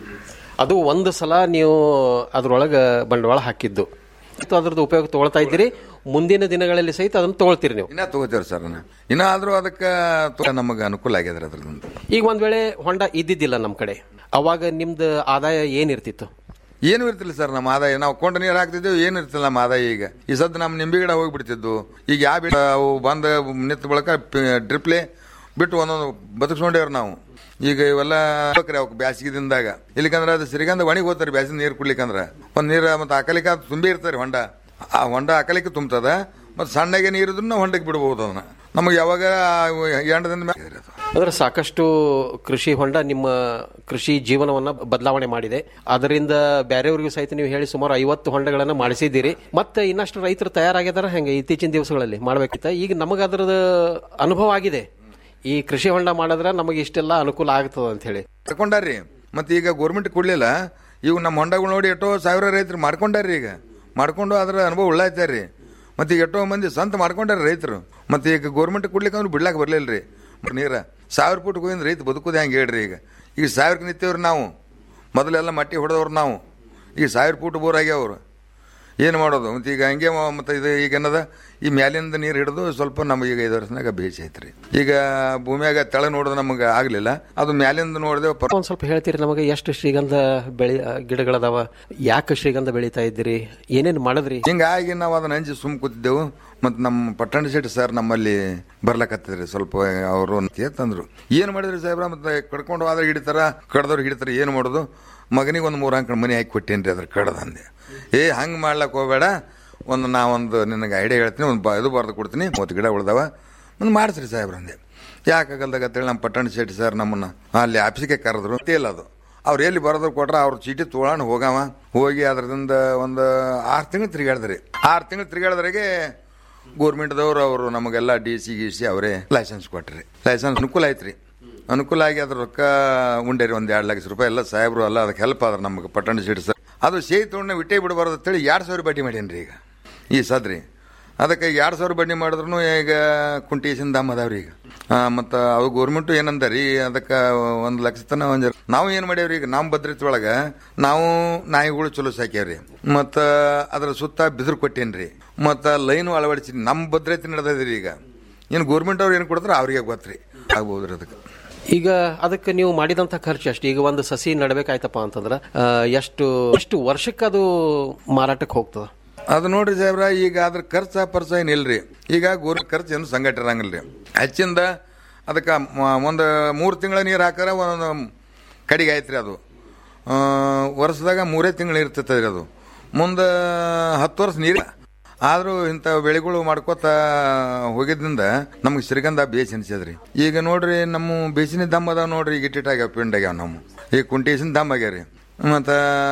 ಅದು ಒಂದು ಸಲ ನೀವು ಅದ್ರೊಳಗ ಬಂಡವಾಳ ಹಾಕಿದ್ದು ಮತ್ತು ಅದ್ರದ್ದು ಉಪಯೋಗ ತಗೊಳ್ತಾ ಇದ್ದೀರಿ ಮುಂದಿನ ದಿನಗಳಲ್ಲಿ ಸಹಿತ ಅದನ್ನು ತಗೊಳ್ತೀರಿ ನೀವು ಇನ್ನ ತಗೋತೇವ್ರಿ ಸರ್ ಇನ್ನ ಆದ್ರೂ ಅದಕ್ಕೆ ನಮಗೆ ಅನುಕೂಲ ಆಗ್ಯದ್ರಿ ಅದ್ರದ್ದು ಈಗ ಒಂದ್ ವೇಳೆ ಹೊಂಡ ಇದ್ದಿದ್ದಿಲ್ಲ ನಮ್ಮ ಕಡೆ ಅವಾಗ ನಿಮ್ದು ಆದಾಯ ಏನಿರ್ತಿತ್ತು ಏನು ಇರ್ತಿಲ್ಲ ಸರ್ ನಮ್ಮ ಆದಾಯ ನಾವು ಕೊಂಡ ನೀರು ಹಾಕ್ತಿದ್ದೇವೆ ಏನು ಇರ್ತಿಲ್ಲ ನಮ್ಮ ಆದಾಯ ಈಗ ಈ ಸದ್ ನಮ್ಮ ನಿಂಬೆ ಗಿಡ ಹೋಗ್ಬಿಡ್ತಿದ್ದು ಈಗ ಯಾವ ಬೆಳೆ ಅವು ಬಂದ ನಿಂತ ಬಳಕ ಡ್ರಿಪ್ಲೆ ಬಿಟ್ಟು ಒಂದೊಂದು ಬದುಕ್ಸ್ಕೊಂಡೇವ್ರಿ ನಾವು ಈಗ ಇವೆಲ್ಲ ಬೇಕ್ರಿ ಅವಕ್ಕೆ ಬ್ಯಾಸಿಗೆದಿಂದಾಗ ಇಲ್ಲಿಕಂದ್ರೆ ಅದು ಸಿರಿಗಂಧ ಒಣಗಿ ಹೋಗ್ತಾರೆ ಬ್ಯಾಸಿಗೆ ನೀರು ಕುಡ್ಲಿಕ್ಕಂದ್ರೆ ಒಂದು ನೀರು ಮತ್ತೆ ಅಕಲಿಕ ಅದು ತುಂಬಿ ಇರ್ತಾರೆ ಹೊಂಡ ಆ ಹೊಂಡ ಅಕಲಿಕ್ಕೆ ತುಂಬ್ತದ ಮತ್ತು ಸಣ್ಣಗೆ ನೀರಿದ್ರು ನಾವು ಹೊಂಡಕ್ಕೆ ಬಿಡ್ಬೋದು ಅದನ್ನ ನಮಗೆ ಯಾವಾಗ ಎಂಟದಿಂದ ಮ್ಯಾಲೆ ಅದು. ಅಂದ್ರೆ ಸಾಕಷ್ಟು ಕೃಷಿ ಹೊಂಡ ನಿಮ್ಮ ಕೃಷಿ ಜೀವನವನ್ನ ಬದಲಾವಣೆ ಮಾಡಿದೆ ಅದರಿಂದ ಬೇರೆಯವರಿಗೂ ಸಹಿತ ನೀವು ಹೇಳಿ ಸುಮಾರು ಐವತ್ತು ಹೊಂಡಗಳನ್ನ ಮಾಡಿಸಿದ್ದೀರಿ ಮತ್ತೆ ಇನ್ನಷ್ಟು ರೈತರು ತಯಾರಾಗಿದಾರ ಹೆಂಗೆ ಇತ್ತೀಚಿನ ದಿವಸಗಳಲ್ಲಿ ಮಾಡ್ಬೇಕಿತ್ತ ಈಗ ನಮಗೆ ಅದರದ ಅನುಭವ ಆಗಿದೆ ಈ ಕೃಷಿ ಹೊಂಡ ಮಾಡಿದ್ರೆ ನಮಗೆ ಇಷ್ಟೆಲ್ಲ ಅನುಕೂಲ ಆಗ್ತದ ಅಂತ ಹೇಳಿ ಮಾಡ್ಕೊಂಡಾರ್ರಿ ಮತ್ತೆ ಈಗ ಗೋರ್ಮೆಂಟ್ ಕೊಡ್ಲಿಲ್ಲ ಇವು ನಮ್ಮ ಹೊಂಡಗಳು ನೋಡಿ ಎಷ್ಟೋ ಸಾವಿರ ರೈತರು ಮಾಡ್ಕೊಂಡಾರ್ರಿ ಈಗ ಮಾಡ್ಕೊಂಡು ಅದರ ಅನುಭವ ಉಳ್ಳಾಯ್ತಾರ್ರಿ ಮತ್ತೆ ಈಗ ಎಷ್ಟೋ ಮಂದಿ ಸ್ವಂತ ಮಾಡ್ಕೊಂಡಾರ ರೈತರು ಮತ್ತೆ ಈಗ ಗೋರ್ಮೆಂಟ್ ಕೊಡ್ಲಿಕ್ಕೆ ಅಂದ್ರೆ ಬಿಡ್ಲಾಕ ಬರ್ಲಿಲ್ರಿ ನೀರ ಸಾವಿರ ಫುಟ್ ಹೋಗಿಂದ ರೈತ ಬದುಕೋದು ಹೆಂಗೆ ಹೇಳ್ರಿ ಈಗ ಈಗ ಸಾವಿರಕ್ಕೆ ನಿಂತೇವ್ರಿ ನಾವು ಮೊದಲೆಲ್ಲ ಮಟ್ಟಿ ಹೊಡೆದವ್ರು ನಾವು ಈಗ ಸಾವಿರ ಫುಟ್ ಬೋರ್ ಆಗ್ಯಾವ್ರು ಏನು ಮಾಡೋದು ಮತ್ತೆ ಈಗ ಹಂಗೆ ಮ- ಮತ್ತೆ ಇದು ಈಗ ಏನದ ಈ ಮ್ಯಾಲಿಂದ ನೀರು ಹಿಡಿದು ಸ್ವಲ್ಪ ನಮಗೆ ಈಗ ಐದು ವರ್ಷನಾಗ ಬೇಸಿ ಐತ್ರಿ ಈಗ ಭೂಮಿಯಾಗ ತೆಳ ನೋಡಿದ್ರೆ ನಮಗೆ ಆಗಲಿಲ್ಲ ಅದು ಮ್ಯಾಲಿಂದ ನೋಡಿದೆ ಒಂದ್ ಸ್ವಲ್ಪ ಹೇಳ್ತೀರಿ ನಮಗೆ ಎಷ್ಟು ಶ್ರೀಗಂಧ ಬೆಳಿ ಗಿಡಗಳದಾವ ಯಾಕೆ ಶ್ರೀಗಂಧ ಬೆಳೀತಾ ಇದ್ದೀರಿ ಏನೇನು ಮಾಡಿದ್ರಿ ಹಿಂಗಾಗಿ ನಾವು ಅದನ್ನ ಹಂಚಿ ಸುಮ್ ಕೂತಿದ್ದೆವು ಮತ್ತು ನಮ್ಮ ಪಟ್ಟಣ ಶೆಟ್ಟಿ ಸರ್ ನಮ್ಮಲ್ಲಿ ಬರ್ಲಕತ್ತಿದ್ರಿ ಸ್ವಲ್ಪ ಅವರು ತಂದ್ರು ಏನು ಮಾಡಿದ್ರಿ ಸಾಹೇಬ್ರ ಮತ್ತೆ ಕಡ್ಕೊಂಡು ಹೋದ್ರೆ ಹಿಡಿತಾರ ಕಡ್ದವ್ರು ಹಿಡಿತಾರ ಏನು ಮಾಡೋದು ಮಗನಿಗೆ ಒಂದು ಮೂರು ಅಂಕಣ ಮನೆ ಹಾಕಿ ಕೊಟ್ಟೇನ್ರಿ ಅದ್ರ ಕಡ್ದಂದೆ ಏ ಹಂಗೆ ಮಾಡ್ಲಕ್ಕೆ ಹೋಗಬೇಡ ಒಂದು ನಾ ಒಂದು ನಿನಗೆ ಐಡಿಯಾ ಹೇಳ್ತೀನಿ ಒಂದು ಬ ಇದು ಬರೆದು ಕೊಡ್ತೀನಿ ಮೂವತ್ತು ಗಿಡ ಉಳ್ದಾವ ಒಂದು ಮಾಡಿಸ್ರಿ ಸಾಹೇಬ್ರ ಅಂದೆ ಯಾಕಾಗಲ್ದಾಗ ಅಂತೇಳಿ ನಮ್ಮ ಪಟ್ಟಣ ಶೆಟ್ಟಿ ಸರ್ ನಮ್ಮನ್ನ ಅಲ್ಲಿ ಆಫೀಸಿಗೆ ಕರೆದ್ರು ಇಲ್ಲ ಅದು ಅವ್ರು ಎಲ್ಲಿ ಬರೋದ್ರ ಕೊಟ್ರ ಅವ್ರ ಚೀಟಿ ತೊಗೊಂಡು ಹೋಗವ ಹೋಗಿ ಅದ್ರದಿಂದ ಒಂದು ಆರು ತಿಂಗಳು ತಿರುಗಾಡಿದ್ರಿ ಆರು ತಿಂಗಳು ತಿರುಗಾಡಿದ್ರಾಗೆ ಗೋರ್ಮೆಂಟ್ದವ್ರು ಅವರು ನಮಗೆಲ್ಲ ಡಿ ಸಿ ಗಿ ಸಿ ಅವರೇ ಲೈಸೆನ್ಸ್ ಕೊಟ್ರಿ ಲೈಸೆನ್ಸ್ ಅನುಕೂಲ ಐತ್ರಿ ಅನುಕೂಲ ಆಗಿ ಅದ್ರ ರೊಕ್ಕ ಉಂಡೇರಿ ಒಂದು ಎರಡು ಲಕ್ಷ ರೂಪಾಯಿ ಎಲ್ಲ ಸಾಹೇಬ್ರು ಎಲ್ಲ ಅದಕ್ಕೆ ಹೆಲ್ಪ್ ಆದ್ರೆ ನಮಗೆ ಪಟ್ಟಣ ಸೀಟ್ ಸರ್ ಅದು ಸೇರಿ ತೊಗೊಂಡು ವಿಟ್ಟೇ ಬಿಡಬಾರ್ದು ಅಂತೇಳಿ ಎರಡು ಸಾವಿರ ಬಡ್ಡಿ ಮಾಡೇನ್ರಿ ಈಗ ಈ ಸದ್ರಿ ಅದಕ್ಕೆ ಎರಡು ಸಾವಿರ ಬಡ್ಡಿ ಮಾಡಿದ್ರು ಈಗ ಕುಂಟೀಸಿನ ದಾಮ್ ಅದಾವ್ರಿ ಈಗ ಮತ್ತು ಅವು ಗೋರ್ಮೆಂಟು ಏನಂದಾರಿ ಅದಕ್ಕೆ ಒಂದು ಲಕ್ಷ ತನ ಒಂದು ನಾವು ಏನು ಮಾಡ್ಯಾವ್ರಿ ಈಗ ನಮ್ಮ ಭದ್ರತೆ ಒಳಗೆ ನಾವು ನಾಯಿಗಳು ಚಲೋ ಸಾಕ್ಯಾವ್ರಿ ಮತ್ತು ಅದ್ರ ಸುತ್ತ ಬಿದಿರು ಕೊಟ್ಟೇನ್ರಿ ಮತ್ತು ಲೈನು ಅಳವಡಿಸಿ ನಮ್ಮ ಭದ್ರತೆ ನಡೆದದ್ರಿ ಈಗ ಏನು ಗೋರ್ಮೆಂಟ್ ಅವ್ರು ಏನು ಕೊಡ್ತಾರೆ ಅವ್ರಿಗೆ ಗೊತ್ತ್ರಿ ಆಗ್ಬೋದ್ರಿ ಅದಕ್ಕೆ ಈಗ ಅದಕ್ಕೆ ನೀವು ಮಾಡಿದಂತ ಖರ್ಚು ಎಷ್ಟು ಈಗ ಒಂದು ಸಸಿ ನಡಬೇಕಾಯ್ತಪ್ಪ ಅಂತಂದ್ರೆ ಆ, ಎಷ್ಟು ಎಷ್ಟು ವರ್ಷಕ್ಕೆ ಅದು ಮಾರಾಟಕ್ಕೆ ಹೋಗ್ತದ ಅದು ನೋಡ್ರಿ ಸಾಹೇಬ್ರ ಈಗ ಅದ್ರ ಖರ್ಚು ಪರ್ಚ ಏನಿಲ್ರಿ ಈಗ ಗೋರ್ ಖರ್ಚು ಏನು ಸಂಗಟ ಇರಂಗಿಲ್ರಿ ಹೆಚ್ಚಿಂದ ಅದಕ್ಕೆ ಒಂದು ಮೂರು ತಿಂಗಳ ನೀರು ಹಾಕಾರ ಒಂದು ಕಡಿಗೆ ಆಯ್ತ್ರಿ ಅದು ಆ, ವರ್ಷದಾಗ ಮೂರೇ ತಿಂಗಳು ಇರ್ತೈತೆ ಅದು ಮುಂದೆ ಹತ್ತು ವರ್ಷ ನೀರು ಆದ್ರೂ ಇಂಥ ಬೆಳೆಗಳು ಮಾಡ್ಕೋತ ಹೋಗಿದ್ರಿಂದ ನಮ್ಗೆ ಶ್ರೀಗಂಧ ಬೇಸ್ ಅನ್ಸದ್ರಿ ಈಗ ನೋಡ್ರಿ ನಮ್ಮ ಬೇಸಿನ ದಮ್ ಅದಾವ ನೋಡ್ರಿ ಈಗ ಇಟ್ಟಿಟ್ಟಾಗ್ಯಾವ ಪಿಂಡ್ ಆಗ್ಯಾವ ನಮ್ಮ ಈಗ ಕುಂಟೇಸಿನ ದಮ್ ಆಗ್ಯಾವ್ರಿ ಮತ್ತ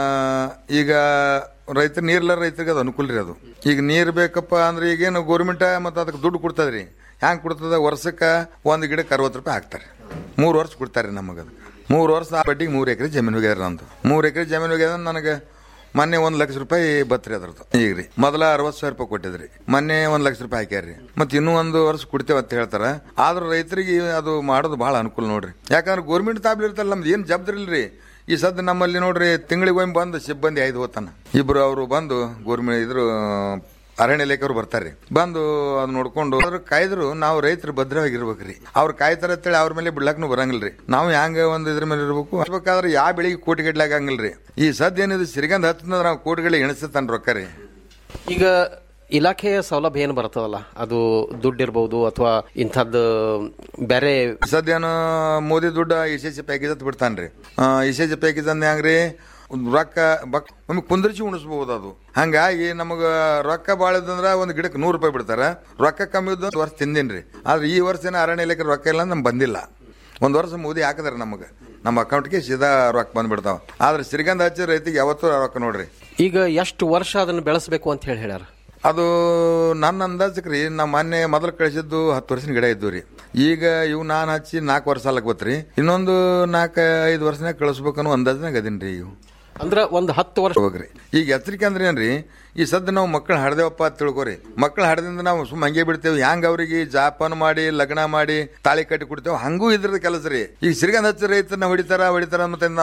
ಈಗ ರೈತರ ನೀರ್ಲ ರೈತರಿಗೆ ಅದು ಅನುಕೂಲ ರೀ ಅದು ಈಗ ನೀರ್ ಬೇಕಪ್ಪ ಅಂದ್ರೆ ಈಗೇನು ಗೋರ್ಮೆಂಟ್ ಮತ್ತೆ ಅದಕ್ಕೆ ದುಡ್ಡು ಕೊಡ್ತದ್ರಿ ಹ್ಯಾಂಗ್ ಕೊಡ್ತದ ವರ್ಷಕ್ಕೆ ಒಂದು ಗಿಡಕ್ಕೆ ಅರವತ್ತು ರೂಪಾಯಿ ಹಾಕ್ತಾರೆ ಮೂರು ವರ್ಷ ಕೊಡ್ತಾರೆ ನಮಗೆ ಅದಕ್ಕೆ ಮೂರು ವರ್ಷ ಆ ಬಡ್ಡಿಗೆ ಮೂರು ಎಕರೆ ಜಮೀನು ಹೋಗ್ಯಾರ ನಂದು ಮೂರು ಎಕರೆ ಜಮೀನು ಹೋಗ್ಯದ ನನಗೆ ಮೊನ್ನೆ ಒಂದ್ ಲಕ್ಷ ರೂಪಾಯಿ ಬತ್ರಿ ಅದ್ರದ್ದು ಈಗ ರೀ ಮೊದಲ ಅರವತ್ತು ಸಾವಿರ ರೂಪಾಯಿ ಕೊಟ್ಟಿದ್ರಿ ಮೊನ್ನೆ ಒಂದ್ ಲಕ್ಷ ರೂಪಾಯಿ ಹಾಕ್ಯಾರ್ರಿ ಮತ್ತೆ ಇನ್ನೂ ಒಂದು ವರ್ಷ ಕೊಡ್ತೇವೆ ಅಂತ ಹೇಳ್ತಾರ ಆದ್ರೂ ರೈತರಿಗೆ ಅದು ಮಾಡೋದು ಬಹಳ ಅನುಕೂಲ ನೋಡ್ರಿ ಯಾಕಂದ್ರೆ ಗೋರ್ಮೆಂಟ್ ತಾಬ್ಲಿ ಇರ್ತಲ್ಲ ನಮ್ದು ಏನ್ ಜವಾಬ್ದಾರಿ ಇಲ್ರಿ ಈ ಸದ್ ನಮ್ಮಲ್ಲಿ ನೋಡ್ರಿ ತಿಂಗಳಿಗೆ ಒಮ್ಮೆ ಬಂದು ಸಿಬ್ಬಂದಿ ಐದು ಹೋತಾನ ಇಬ್ರು ಅವರು ಬಂದು ಗೋರ್ಮೆಂಟ್ ಇದ್ರು ಅರಣ್ಯ ಇಲಾಖೆಯವ್ರು ಬರ್ತಾರ್ರಿ ಬಂದು ಅದು ನೋಡ್ಕೊಂಡು ಅದ್ರ ಕಾಯ್ದ್ರು ನಾವು ರೈತರು ಭದ್ರವಾಗಿರ್ಬೇಕ್ರಿ ಅವ್ರು ಕಾಯ್ತಾರ ಅಂತೇಳಿ ಅವ್ರ ಮೇಲೆ ಬಿಡ್ಲಾಕ್ನು ಬರಂಗಿಲ್ರಿ ನಾವು ಹ್ಯಾಂಗ ಒಂದ್ ಇದ್ರ ಮೇಲೆ ಇರ್ಬೇಕು ಹಚ್ಬೇಕಾದ್ರೆ ಯಾವ ಬೆಳಿಗ್ಗೆ ಕೋಟಿ ಗಡ್ಲಾಗ ಹಂಗಿಲ್ರಿ ಈ ಸದ್ ಏನಿದೆ ಸಿರಿಗಂಧ ಹತ್ತಂದ್ರೆ ನಾವು ಕೋಟಿಗಳಿಗೆ ಎಣಿಸ್ತಾನ ರೊಕ್ಕ ರೀ ಈಗ ಇಲಾಖೆಯ ಸೌಲಭ್ಯ ಏನು ಬರ್ತದಲ್ಲ ಅದು ದುಡ್ಡು ಇರ್ಬೋದು ಅಥವಾ ಇಂಥದ್ದು ಬೇರೆ ಸದ್ಯನು ಮೋದಿ ದುಡ್ಡ ಇಸ್ ಎಸ್ ಪ್ಯಾಕೇಜ್ ಅಂತ ಬಿಡ್ತಾನ್ರಿ ಇಸ್ ಎಸ್ ಪ್ಯಾಕೇಜ್ ಅಂದ್ ಹೆಂಗ್ರಿ ಒಂದ್ ರೊಕ್ಕ ಬಕ್ ನಮಗೆ ಕುಂದ್ರಿಸಿ ಉಣಿಸ್ಬಹುದು ಅದು ಹಂಗಾಗಿ ನಮಗ ರೊಕ್ಕ ಭಾಳ ಇದ್ದಂದ್ರ ಒಂದ್ ಗಿಡಕ್ಕೆ ನೂರು ರೂಪಾಯಿ ಬಿಡ್ತಾರ ರೊಕ್ಕ ಕಮ್ಮಿ ಇದ್ದು ವರ್ಷ ತಿಂದಿನ್ರಿ ಆದ್ರೆ ಈ ವರ್ಷ ಏನೋ ಅರಣ್ಯ ಇಲಾಖೆ ರೊಕ್ಕ ಇಲ್ಲ ನಮ್ಗೆ ಬಂದಿಲ್ಲ ಒಂದ್ ವರ್ಷ ಮೋದಿ ಹಾಕಿದಾರೆ ನಮಗೆ ನಮ್ಮ ಅಕೌಂಟ್ಗೆ ಸೀದಾ ರೊಕ್ಕ ಬಂದ್ಬಿಡ್ತಾವ ಆದ್ರೆ ಶ್ರೀಗಂಧ ಹಚ್ಚಿ ರೈತಿಗೆ ಯಾವತ್ತೂ ರೊಕ್ಕ ನೋಡ್ರಿ ಈಗ ಎಷ್ಟು ವರ್ಷ ಅದನ್ನು ಬೆಳೆಸಬೇಕು ಅಂತ ಹೇಳಿ ಹೇಳ್ಯಾರ ಅದು ನನ್ನ ಅಂದಾಜಕ್ಕೆ ರೀ ನಮ್ಮ ಮೊನ್ನೆ ಮೊದಲು ಕಳಿಸಿದ್ದು ಹತ್ತು ವರ್ಷದ ಗಿಡ ಇದ್ದು ರೀ ಈಗ ಇವು ನಾನು ಹಚ್ಚಿ ನಾಲ್ಕು ವರ್ಷ ಸಾಲಕ್ಕೆ ಬತ್ರಿ ಇನ್ನೊಂದು ನಾಲ್ಕು ಐದು ವರ್ಷನಾಗ ಕಳಿಸ್ಬೇಕನ್ನೋ ಅಂದಾಜ್ನಾಗ ಅದೀನಿ ರೀ ಇವು ಅಂದ್ರೆ ಒಂದು ಹತ್ತು ವರ್ಷ ಹೋಗ್ರಿ ಈಗ ಎಚ್ಚರಿಕೆ ಅಂದ್ರೆ ಏನ್ರಿ ಈ ಸದ್ದ ನಾವು ಮಕ್ಕಳು ಹಡ್ದೇವಪ್ಪ ಅಂತ ತಿಳ್ಕೊರಿ ಮಕ್ಕಳು ಹಡ್ದಿಂದ ನಾವು ಸುಮ್ಮ ಹಂಗೆ ಬಿಡ್ತೇವೆ ಹ್ಯಾಂಗ ಅವ್ರಿಗೆ ಜಾಪಾನ್ ಮಾಡಿ ಲಗ್ನ ಮಾಡಿ ತಾಳಿ ಕಟ್ಟಿ ಕೊಡ್ತೇವೆ ಹಂಗೂ ಇದ್ರದ ಕೆಲಸ ರೀ ಈಗ ಸಿರಿಗಂಧ ಹಚ್ಚಿ ರೈತನ ಹೊಡಿತಾರ ಹೊಡಿತಾರ ಮತ್ತೆ ನಾವು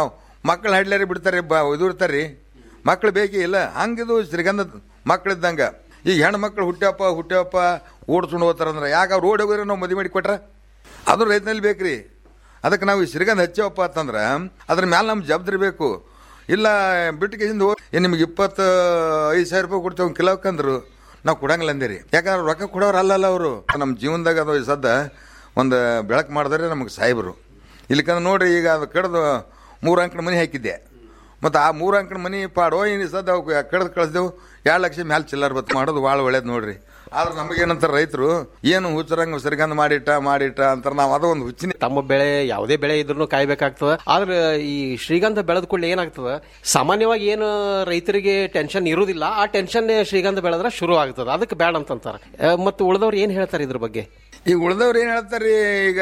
ಮಕ್ಕಳು ಹಡ್ಲಾರಿ ಬಿಡ್ತಾರೆ ಬ ಇರ್ತಾರೆ ಮಕ್ಳು ಬೇಕೇ ಇಲ್ಲ ಹಂಗಿದು ಶ್ರೀಗಂಧ ಮಕ್ಳಿದ್ದಂಗ ಈಗ ಹೆಣ್ಣು ಮಕ್ಳು ಹುಟ್ಟ್ಯಪ್ಪ ಹುಟ್ಟ್ಯಪ್ಪ ಓಡಿಸ್ಕೊಂಡು ಹೋಗ್ತಾರ ಅಂದ್ರೆ ಯಾಕೆ ಅವ್ರು ಓಡಿ ಹೋಗಿದ್ರೆ ನಾವು ಮದುವೆ ಮಾಡಿ ಕೊಟ್ರ ಅದು ರೈತನಲ್ಲಿ ಬೇಕ್ರಿ ಅದಕ್ಕೆ ನಾವು ಈ ಶ್ರೀಗಂಧ ಹಚ್ಚವಪ್ಪ ಅಂತಂದ್ರೆ ಅದ್ರ ಮ್ಯಾಲೆ ನಮ್ಮ ಜವಾಬ್ದಾರಿ ಬೇಕು ಇಲ್ಲ ಬಿಟ್ಟಿಗೆಯಿಂದ ಹೋಗಿ ನಿಮ್ಗೆ ಇಪ್ಪತ್ತು ಐದು ಸಾವಿರ ರೂಪಾಯಿ ಕೊಡ್ತೇವೆ ಒಂದು ಕಿಲೋಕ್ಕಂದ್ರು ನಾವು ಕೊಡಂಗಿಲ್ಲ ಅಂದಿರಿ ಯಾಕಂದ್ರೆ ರೊಕ್ಕ ಕೊಡೋರು ಅಲ್ಲಲ್ಲ ಅವರು ನಮ್ಮ ಜೀವನದಾಗ ಅದು ಸದ್ದ ಒಂದು ಬೆಳಕು ಮಾಡಿದ್ರೆ ನಮಗೆ ಸಾಹೇಬರು ಇಲ್ಲಿಕಂದ್ರೆ ನೋಡ್ರಿ ಈಗ ಅದು ಕಡ್ದು ಮೂರು ಅಂಕಣ ಮನೆ ಹಾಕಿದ್ದೆ ಮತ್ತು ಆ ಮೂರು ಅಂಕಣ ಮನೆ ಪಾಡೋ ಇನ್ನು ಸದ್ದ ಅವ್ಕೆ ಕಡ್ದು ಕಳಿಸ್ದೆವು ಎರಡು ಲಕ್ಷ ಮ್ಯಾಲೆ ಚಿಲ್ಲರ್ ಬತ್ತು ಮಾಡೋದು ಭಾಳ ಒಳ್ಳೇದು ನೋಡ್ರಿ ಆದ್ರೆ ನಮಗೇನಂತಾರೆ ರೈತರು ಏನು ಹುಚ್ಚರಂಗ ಸರಿಗಂಧ ಮಾಡಿಟ್ಟ ಮಾಡಿಟ್ಟ ಅಂತಾರೆ ನಾವು ಅದು ಒಂದು ಹುಚ್ಚಿನ ತಮ್ಮ ಬೆಳೆ ಯಾವುದೇ ಬೆಳೆ ಇದ್ರೂ ಕಾಯ್ಬೇಕಾಗ್ತದ ಆದ್ರೆ ಈ ಶ್ರೀಗಂಧ ಬೆಳೆದ ಕೂಡಲೇ ಏನಾಗ್ತದ ಸಾಮಾನ್ಯವಾಗಿ ಏನು ರೈತರಿಗೆ ಟೆನ್ಷನ್ ಇರುವುದಿಲ್ಲ ಆ ಟೆನ್ಷನ್ ಶ್ರೀಗಂಧ ಬೆಳೆದ್ರೆ ಶುರು ಆಗ್ತದ ಅದಕ್ಕೆ ಬೇಡ ಅಂತಂತಾರೆ ಮತ್ತು ಉಳಿದವ್ರು ಏನ್ ಹೇಳ್ತಾರೆ ಇದ್ರ ಬಗ್ಗೆ ಈಗ ಉಳ್ದವ್ರು ಏನು ಹೇಳ್ತಾರೆ ಈಗ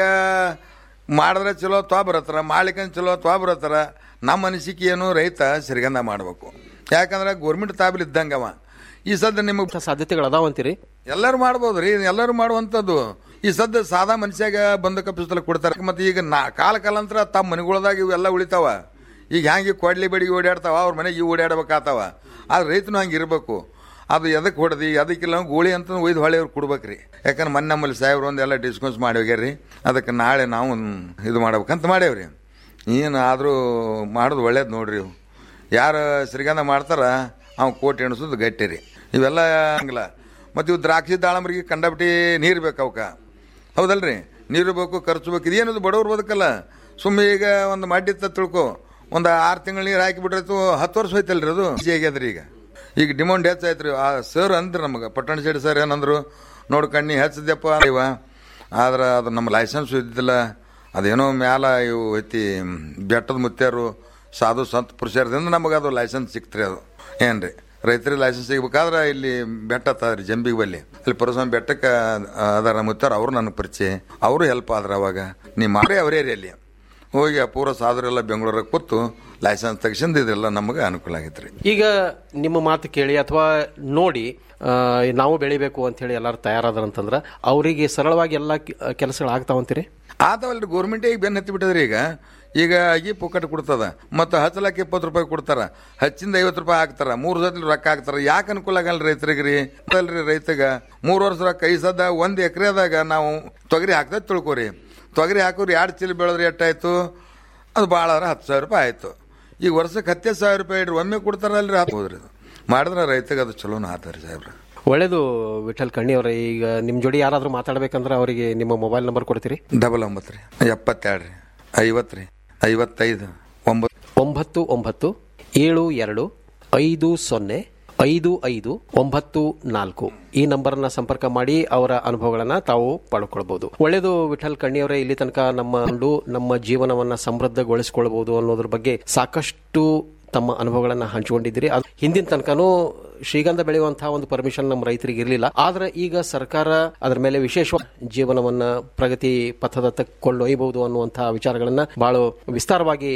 ಮಾಡಿದ್ರೆ ಚಲೋ ತ್ವಾ ಬರತ್ತಾರ ಮಾಡ್ಲಿಕ್ಕಂದ್ ಚಲೋ ತ್ವಾ ಬರತ್ತಾರ ನಮ್ಮ ಅನಿಸಿಕೆ ಏನು ರೈತ ಶ್ರೀಗಂಧ ಮಾಡಬೇಕು ಯಾಕಂದ್ರೆ ಗೋರ್ಮೆಂಟ್ ತಾಬಿಲ್ ಇದ್ದಂಗವ ಈ ಸದ್ದ ನಿಮಗೆ ಸಾಧ್ಯತೆಗಳು ಅದಾವಂತೀರಿ ಎಲ್ಲರೂ ಮಾಡ್ಬೋದು ರೀ ಎಲ್ಲರೂ ಮಾಡುವಂಥದ್ದು ಈ ಸದ್ದ ಸಾದಾ ಮನುಷ್ಯಾಗ ಬಂದಕ ಪಿಸ್ತಲ ಕೊಡ್ತಾರೆ ಮತ್ತೆ ಈಗ ನಾ ಕಾಲ ಕಾಲಾಂತರ ತಮ್ಮ ಮನೆಗಳದಾಗ ಇವೆಲ್ಲ ಉಳಿತಾವ ಈಗ ಹ್ಯಾಂಗೆ ಕೊಡ್ಲಿ ಬಡಿಗೆ ಓಡಾಡ್ತಾವ ಅವ್ರ ಮನೆಗೆ ಇವು ಓಡಾಡ್ಬೇಕಾತಾವ ಆದ್ರೆ ರೈತನು ಹಂಗೆ ಇರಬೇಕು ಅದು ಎದಕ್ಕೆ ಹೊಡೆದಿ ಅದಕ್ಕಿಲ್ಲ ಗೋಳಿ ಅಂತ ಒಯ್ದು ಹೊಳೆ ಅವ್ರು ಕೊಡ್ಬೇಕ್ರಿ ಯಾಕಂದ್ರೆ ಮೊನ್ನೆ ನಮ್ಮಲ್ಲಿ ಸಾಹೇಬ್ರು ಒಂದು ಎಲ್ಲ ಡಿಸ್ಕೌನ್ಸ್ ಮಾಡಿ ಹೋಗ್ಯಾರ್ರಿ ಅದಕ್ಕೆ ನಾಳೆ ನಾವು ಇದು ಮಾಡ್ಬೇಕಂತ ಮಾಡೇವ್ರಿ ಏನು ಆದರೂ ಮಾಡೋದು ಒಳ್ಳೇದು ನೋಡ್ರಿ ಇವು ಯಾರು ಶ್ರೀಗಂಧ ಮಾಡ್ತಾರ ಅವ್ನು ಕೋಟಿ ಎಣಿಸೋದು ಗಟ್ಟಿ ರೀ ಇವೆಲ್ಲ ಹಂಗಿಲ್ಲ ಮತ್ತು ಇವು ದ್ರಾಕ್ಷಿ ದಾಳಂಬರಿಗೆ ಕಂಡಬಿಟ್ಟು ನೀರು ಬೇಕು ಅವಕ್ಕ ಹೌದಲ್ರಿ ನೀರು ಬೇಕು ಖರ್ಚು ಬೇಕು ಇದೇನದು ಬಡವ್ರು ಬದುಕಲ್ಲ ಸುಮ್ಮನೆ ಈಗ ಒಂದು ಮಡ್ಡಿತ್ತ ತಿಳ್ಕೊ ಒಂದು ಆರು ತಿಂಗಳು ನೀರು ಹಾಕಿ ಬಿಟ್ರೆ ಹತ್ತು ವರ್ಷ ಹೋಯ್ತಲ್ರಿ ಅದು ಈಜಿ ಆಗ್ಯದ್ರಿ ಈಗ ಈಗ ಡಿಮಾಂಡ್ ಹೆಚ್ಚಾಯ್ತು ಆ ಸರ್ ಅಂದ್ರಿ ನಮಗೆ ಪಟ್ಟಣ ಶೆಟ್ಟಿ ಸರ್ ಏನಂದ್ರು ನೋಡು ಕಣ್ಣಿ ಹೆಚ್ಚದಪ್ಪ ಇವ ಆದ್ರೆ ಅದು ನಮ್ಮ ಲೈಸೆನ್ಸ್ ಇದ್ದಿಲ್ಲ ಅದೇನೋ ಮ್ಯಾಲ ಇವು ಐತಿ ಬೆಟ್ಟದ ಮುತ್ಯಾರು ಸಾಧು ಸಂತ ಪುರುಷರದಿಂದ ನಮಗೆ ಅದು ಲೈಸೆನ್ಸ್ ಸಿಕ್ತ್ರಿ ಅದು ಏನ್ರಿ ರೈತರಿಗೆ ಲೈಸೆನ್ಸ್ ಸಿಗ್ಬೇಕಾದ್ರೆ ಇಲ್ಲಿ ಬೆಟ್ಟ ರೀ ಜಂಬಿಗೆ ಬಲ್ಲಿ ಅಲ್ಲಿ ಪರಸ್ವಾಮಿ ಬೆಟ್ಟಕ್ಕೆ ಅದಾರ ಮುತ್ತಾರ ಅವರು ನನಗೆ ಪರಿಚಯ ಅವರು ಹೆಲ್ಪ್ ಆದ್ರ ಅವಾಗ ನೀ ಮಾಡಿ ಅವರೇ ರೀ ಅಲ್ಲಿ ಹೋಗಿ ಆ ಪೂರ ಸಾಧುರೆಲ್ಲ ಬೆಂಗಳೂರಿಗೆ ಕೂತು ಲೈಸೆನ್ಸ್ ತೆಗಿಸಿಂದ ಇದೆಲ್ಲ ನಮಗೆ ಅನುಕೂಲ ಆಗೈತೆ ರೀ ಈಗ ನಿಮ್ಮ ಮಾತು ಕೇಳಿ ಅಥವಾ ನೋಡಿ ಆ, ನಾವು ಬೆಳಿಬೇಕು ಅಂತ ಹೇಳಿ ಎಲ್ಲರೂ ತಯಾರಾದ್ರಂತಂದ್ರ ಅವರಿಗೆ ಸರಳವಾಗಿ ಎಲ್ಲ ಕೆಲಸಗಳು ಆಗ್ತಾವಂತೀರಿ ಆತವಲ್ರಿ ಗೋರ್ಮೆಂಟೇ ಈಗ ಬೆನ್ನ ಹತ್ತಿ ಬಿಟ್ಟದ್ರಿ ಈಗ ಈಗ ಅಗಿ ಪುಕ್ಕಟ್ ಕೊಡ್ತದ ಮತ್ತು ಹಚ್ಚಲಕ್ಕೆ ಇಪ್ಪತ್ತು ರೂಪಾಯಿ ಕೊಡ್ತಾರ ಹಚ್ಚಿಂದ ಐವತ್ತು ರೂಪಾಯಿ ಹಾಕ್ತಾರ ಮೂರು ಸತಿ ರೊಕ್ಕ ಹಾಕ್ತಾರ ಯಾಕೆ ಅನುಕೂಲ ಆಗಲ್ಲ ರೈತರಿಗೆ ರೀ ಅಲ್ರಿ ರೈತಗ ಮೂರು ವರ್ಷ ರೊಕ್ಕ ಈ ಸದ ಒಂದು ಎಕರೆದಾಗ ನಾವು ತೊಗರಿ ಹಾಕ್ತದ ತಿಳ್ಕೊರಿ ತೊಗರಿ ಹಾಕೋರಿ ಎರಡು ಚೀಲ ಬೆಳೆದ್ರೆ ಎಷ್ಟಾಯ್ತು ಅದು ಭಾಳ ಅಂದ್ರೆ ಹತ್ತು ಸಾವಿರ ರೂಪಾಯಿ ಆಯ್ತು ಈಗ ವರ್ಷಕ್ಕೆ ಹತ್ತೇ ಸಾವಿರ ರೂಪಾಯಿ ಇಡ್ರಿ ಒಮ್ಮೆ ಕೊಡ್ತಾರಲ್ರಿ ಹಾಕೋದ್ರಿ ಅದು ಮಾಡಿದ್ರೆ ರೈತಗೆ ಅದು ಚಲೋನ ಆತಾರಿ ಸಾಹೇಬ್ರ ಒಳ್ಳೇದು ವಿಠಲ್ ಕಣ್ಣಿ ಅವರೇ ಈಗ ನಿಮ್ಮ ಜೋಡಿ ಯಾರಾದರೂ ಮಾತಾಡ್ಬೇಕಂದ್ರೆ ಅವರಿಗೆ ನಿಮ್ಮ ಮೊಬೈಲ್ ನಂಬರ್ ಕೊಡ್ತೀರಿ ಡಬಲ್ ಒಂಬತ್ತು ರೀ ಎಪ್ಪತ್ತೆರಡು ರೀ ಐವತ್ತು ರೀ ಐವತ್ತೈದು ಒಂಬತ್ತು ಒಂಬತ್ತು ಒಂಬತ್ತು ಏಳು ಎರಡು ಐದು ಸೊನ್ನೆ ಐದು ಐದು ಒಂಬತ್ತು ನಾಲ್ಕು ಈ ನಂಬರ್ನ ಸಂಪರ್ಕ ಮಾಡಿ ಅವರ ಅನುಭವಗಳನ್ನ ತಾವು ಪಡ್ಕೊಳ್ಬಹುದು ಒಳ್ಳೆಯದು ವಿಠಲ್ ಕಣ್ಣಿಯವರೇ ಇಲ್ಲಿ ತನಕ ನಮ್ಮ ಕಂಡು ನಮ್ಮ ಜೀವನವನ್ನ ಸಮೃದ್ಧಗೊಳಿಸಿಕೊಳ್ಬಹುದು ಅನ್ನೋದ್ರ ಬಗ್ಗೆ ಸಾಕಷ್ಟು ತಮ್ಮ ಅನುಭವಗಳನ್ನ ಹಂಚಿಕೊಂಡಿದ್ದೀರಿ ಅದು ಹಿಂದಿನ ತನಕನೂ ಶ್ರೀಗಂಧ ಬೆಳೆಯುವಂತಹ ಒಂದು ಪರ್ಮಿಷನ್ ನಮ್ಮ ರೈತರಿಗೆ ಇರಲಿಲ್ಲ ಆದ್ರೆ ಈಗ ಸರ್ಕಾರ ಅದರ ಮೇಲೆ ವಿಶೇಷ ಜೀವನವನ್ನ ಪ್ರಗತಿ ಪಥದತ್ತ ಕೊಂಡೊಯ್ಯಬಹುದು ಅನ್ನುವಂತಹ ವಿಚಾರಗಳನ್ನ ಬಹಳ ವಿಸ್ತಾರವಾಗಿ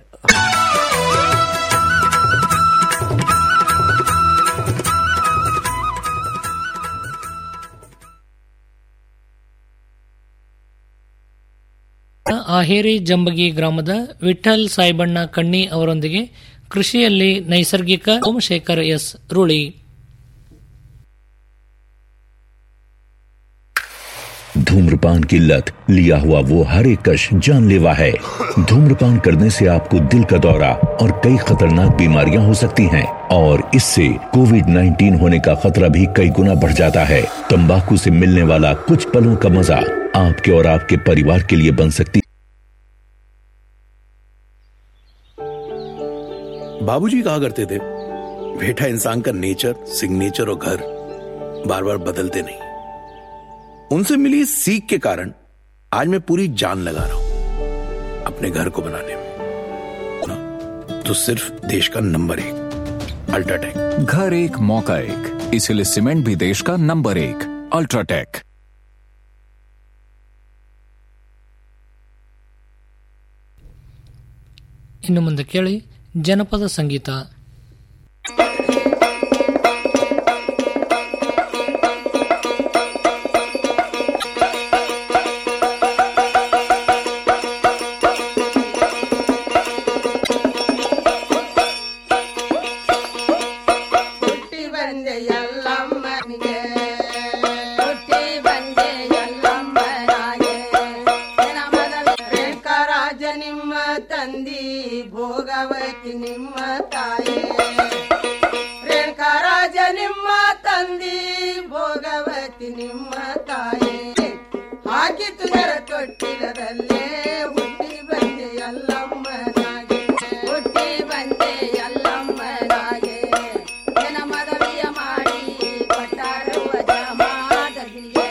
ಆಹೇರಿ ಜಂಬಗಿ ಗ್ರಾಮದ ವಿಠಲ್ ಸಾಯಿಬಣ್ಣ ಕಣ್ಣಿ ಅವರೊಂದಿಗೆ ಕೃಷಿಯಲ್ಲಿ ನೈಸರ್ಗಿಕ ಸೋಮಶೇಖರ್ ಎಸ್ ರುಳಿ धूम्रपान की लत लिया हुआ वो हर एक कश जानलेवा है धूम्रपान करने से आपको दिल का दौरा और कई खतरनाक बीमारियां हो सकती हैं और इससे कोविड 19 होने का खतरा भी कई गुना बढ़ जाता है तंबाकू से मिलने वाला कुछ पलों का मजा आपके और आपके परिवार के लिए बन सकती बाबूजी कहा करते थे बेटा इंसान का नेचर सिग्नेचर और घर बार बार बदलते नहीं उनसे मिली इस सीख के कारण आज मैं पूरी जान लगा रहा हूं अपने घर को बनाने में ना, तो सिर्फ देश का नंबर एक अल्ट्राटेक घर एक मौका एक इसीलिए सीमेंट भी देश का नंबर एक अल्ट्राटेक ಇನ್ನು ಮುಂದೆ ಕೇಳಿ ಜನಪದ ಸಂಗೀತ ತಂದಿ ಭೋಗವತಿ ನಿಮ್ಮ ತಾಯೇ ರೇಣುಕರಾಜ ನಿಮ್ಮ ತಂದಿ ಭೋಗವತಿ ನಿಮ್ಮ ತಾಯೇ ಹಾಕಿತು ಜರ ತೊಟ್ಟಿಲದಲ್ಲೇ ಹುಟ್ಟಿ ಬಂದೆ ಎಲ್ಲಮ್ಮನಾಗೆ ಹುಟ್ಟಿ ಬಂದೆ ಎಲ್ಲಮ್ಮನಾಗೆ ಜನ ಮದವಿಯ ಮಾಡಿ ಕೊಟ್ಟಾರವ್ವ ಜಮಾದಗಿರಿಗೆ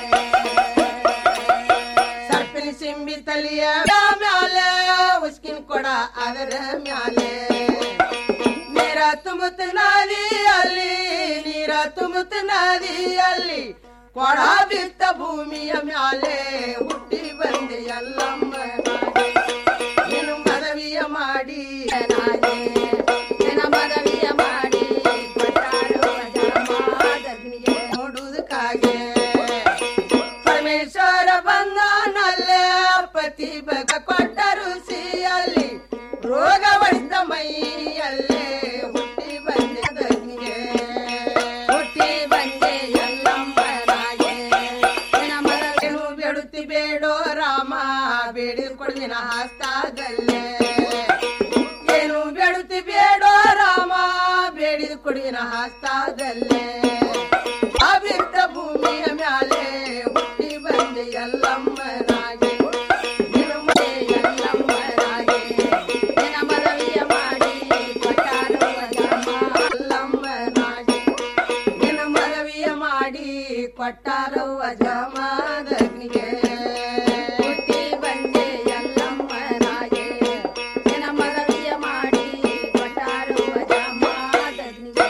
ಸರ್ಪಿನ ಸಿಂಬಿ ತಲಿಯ ಮ್ಯಾಲೆ ಉಸ್ಕಿನ ಕೊಡ ಅದರ ಮ್ಯಾಲೆ ನೀರ ತುಂಬುತ್ತ ನದಿಯಲ್ಲಿ ನೀರ ತುಂಬುತ್ತ ನದಿಯಲ್ಲಿ ಕೊಡ ಬಿತ್ತ ಭೂಮಿಯ ಮ್ಯಾಲೆ ಹುಟ್ಟಿ ಬಂದೆ ಎಲ್ಲಮ್ಮ ನೀನು ಮದವಿಯ ಮಾಡಿ ನಾನೇ ನಿನ್ನ ಮದವಿಯ ಮಾಡಿ ಕೊಟ್ಟಾರೋ ಜಮಾದಗ್ನಿಗೆ ನೋಡುವುದಕ್ಕಾಗೆ ಪರಮೇಶ್ವರ ಬಂದನಲ್ಲೇ ಪತಿ ಬಗ ಕೊಟ್ಟ ಋಷಿಯಲ್ಲಿ ರೋಗ ಹೊಡೆದ ಮೈಯಲ್ಲೇ ಹುಟ್ಟಿ ಬಂದೆ ದಗ್ನಿಗೆ ಹುಟ್ಟಿ ಬಂದೆ ಎಲ್ಲಮ್ಮನಾಗೆ ನಿನ್ನ ಮರವೇನು ಬೇಡುತ್ತಿ ಬೇಡೋ ರಾಮ ಬೇಡಿದ್ ಕೊಡ್ದಿನ ಹಸ್ತಾದಲ್ಲೇ ಏನು ಬೇಡುತ್ತಿ ಬೇಡೋ ರಾಮ ಬೇಡಿದ್ ಕೊಡಿನ ಹಸ್ತಾದಲ್ಲೇ ಅಭಿತ್ತ ಭೂಮಿಯ ಮ್ಯಾಲೆ ಹುಟ್ಟಿ ಬಂದೆ ಎಲ್ಲಮ್ಮನಾಗೆ ನಿನ್ನ ಮನೆ ಎಲ್ಲಮ್ಮನಾಗೆ ನಿನ್ನ ಮನವಿಯ ಮಾಡಿ ಕೊಟ್ಟಾರೋ ಎಲ್ಲಮ್ಮನಾಗೆ ನಿನ್ನ ಮನವಿಯ ಮಾಡಿ ಕೊಟ್ಟಾರೋ ಜಮಾದಗ್ನಿಗೆ ಹುಟ್ಟಿ ಬಂದೆ ಎಲ್ಲಮ್ಮನಾಗೆ ನಿನ್ನ ಮನವಿಯ ಮಾಡಿ ಕೊಟ್ಟಾರೋ ಜಮಾದಗ್ನಿಗೆ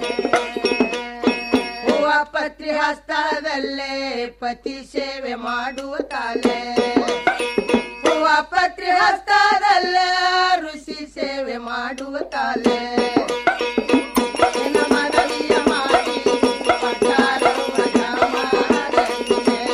ಹೂವ ಪತ್ರಿ ಹಸ್ತದಲ್ಲೇ ಪತಿ ಸೇವೆ ಮಾಡುವ ಕಾಲೆ ಹೂವ ಪತ್ರಿ ಹಸ್ತದಲ್ಲೇ ಋಷಿ ಸೇವೆ ಮಾಡುವ ಕಾಲೆ ನಿನ್ನ ಮನವಿಯ ಮಾಡಿ ಕೊಟ್ಟಾರೋ ಜಮಾದಗ್ನಿಗೆ.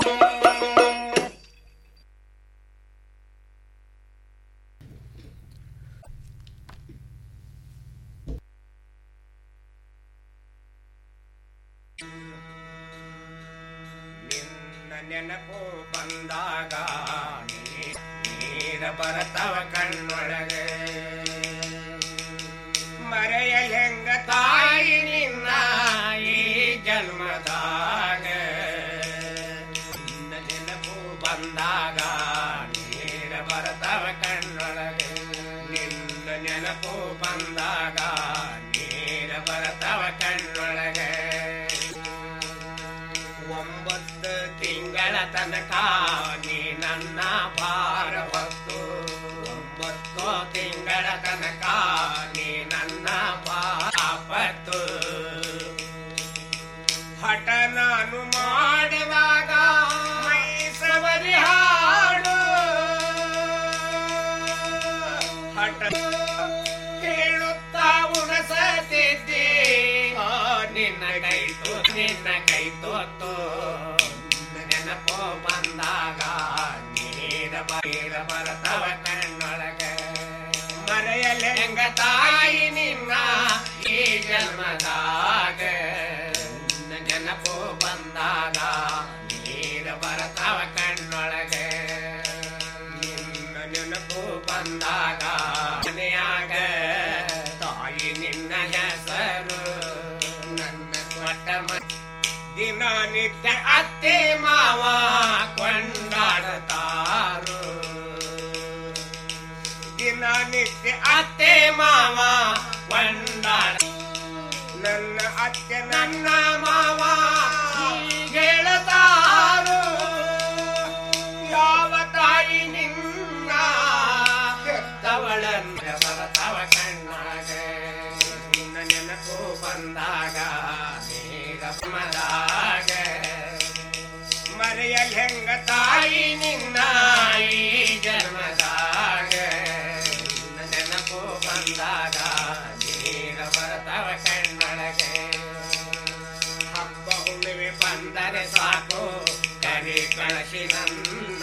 ನೆನಪು ಬಂದಾಗ ನೀ- ನೀರ ಬರತವ ಕಣ್ಣೊಳಗೆ ಮರೆಯ ಹೆಂಗ ತಾಯಿ ನಿನ್ನ ಈ ಜನ್ಮದಾಗ ನಿನ್ನ ನೆನಪು ಬಂದಾಗ ನೀರ ಬರತವ ಕಣ್ಣೊಳಗೆ ನಿನ್ನ ನೆನಪು ಬಂದಾಗ ನೀರ ಬರತವ ಕಣ್ಣೊಳಗೆ ಒಂಬತ್ತು ತಿಂಗಳ ತನಕ ನೀ ನನ್ನ ಭಾರ ಹೊತ್ತು ಒಂಬತ್ತು ತಿಂಗಳ ತನಕ ನೀ ನನ್ನ ಪಾಪತ್ತು ಹಠ ನಾನು ಮಾಡಿದಾಗ ಮೈ ಸವರಿ ಹಾಡು ಹಠ ಕೇಳುತ್ತಾ ಉಣಸತಿದ್ದೆ ಆ, ನಿನ್ನ ಕೈ ತೋ ನಿನ್ನ ಕೈ ತೋತು ನೆನಪು ಬಂದಾಗ ನೀರ ಬೀರ ಬರತವ ಕಣ್ಣೊಳಗೆ ಮರೆಯಲೆ ಹೆಂಗ ತಾಯಿ ನಿನ್ನ ಈ ಜನ್ಮದಾಗ ನೆನಪು ಬಂದಾಗ ನೀರ ಬರತವ ಕಣ್ಣೊಳಗೆ ನಿನ್ನ ನೆನಪು ಬಂದಾಗ ಮನೆಯಾಗ ತಾಯಿ ನಿನ್ನ ಹೆಸರು ನನ್ನ ಕೊಟ್ಟ ಮ- ದಿನನಿತ್ಯ ಅತ್ತೆ ಮಾವ ಕೊಂಡಾಡತಾರು ದಿನನಿತ್ಯ ಅತ್ತೆ ಮಾವ ಕೊಂಡಾಡ ನನ್ನ ಅತ್ತೆ ನನ್ನ ಮಾವ ಹೇಳತಾರು ಯಾವ ತಾಯಿ ನಿನ್ನ ಹೆತ್ತವಳನ್ನ ಬರತವ ಕಣ್ಣಾಗೆ ನಿನ್ನ ನೆನಪು ಬಂದಾಗ ಬೇಗ ಮದಾಗ ಮರೆಯ ಹೆಂಗ ತಾಯಿ ನಿನ್ನ ಈ ಜನ್ಮದಾಗ ನಿನ್ನ ನೆನಪು ಬಂದಾಗ ನೀರ ಬರತವ ಕಣ್ಣೊಳಗೆ ಹಬ್ಬ ಹುಣ್ಣಿಮೆ ಬಂದರೆ ಸಾಕು ಕರಿ ಕಳಸಿ ನನ್ನ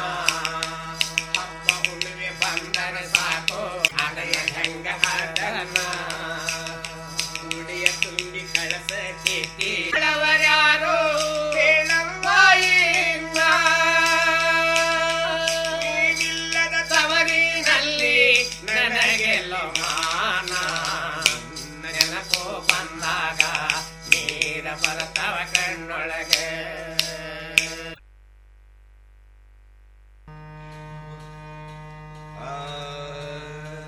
ಹಬ್ಬ ಹುಣ್ಣಿಮೆ ಬಂದರೆ ಸಾಕು ಅದಯ ಹೆಂಗ ಹಡನ ಉಡಿಯ ತುಂಬಿ ಕಳಸ ಕೇತಿ ಯಾರು ಕೇಳವ್ವ ಇನ್ನ ಎಲ್ಲೋ ಮಾನ ನೆನಪು ಬಂದಾಗ ನೀರ ಬರ್ತವ ಕಣ್ಣೊಳಗೆ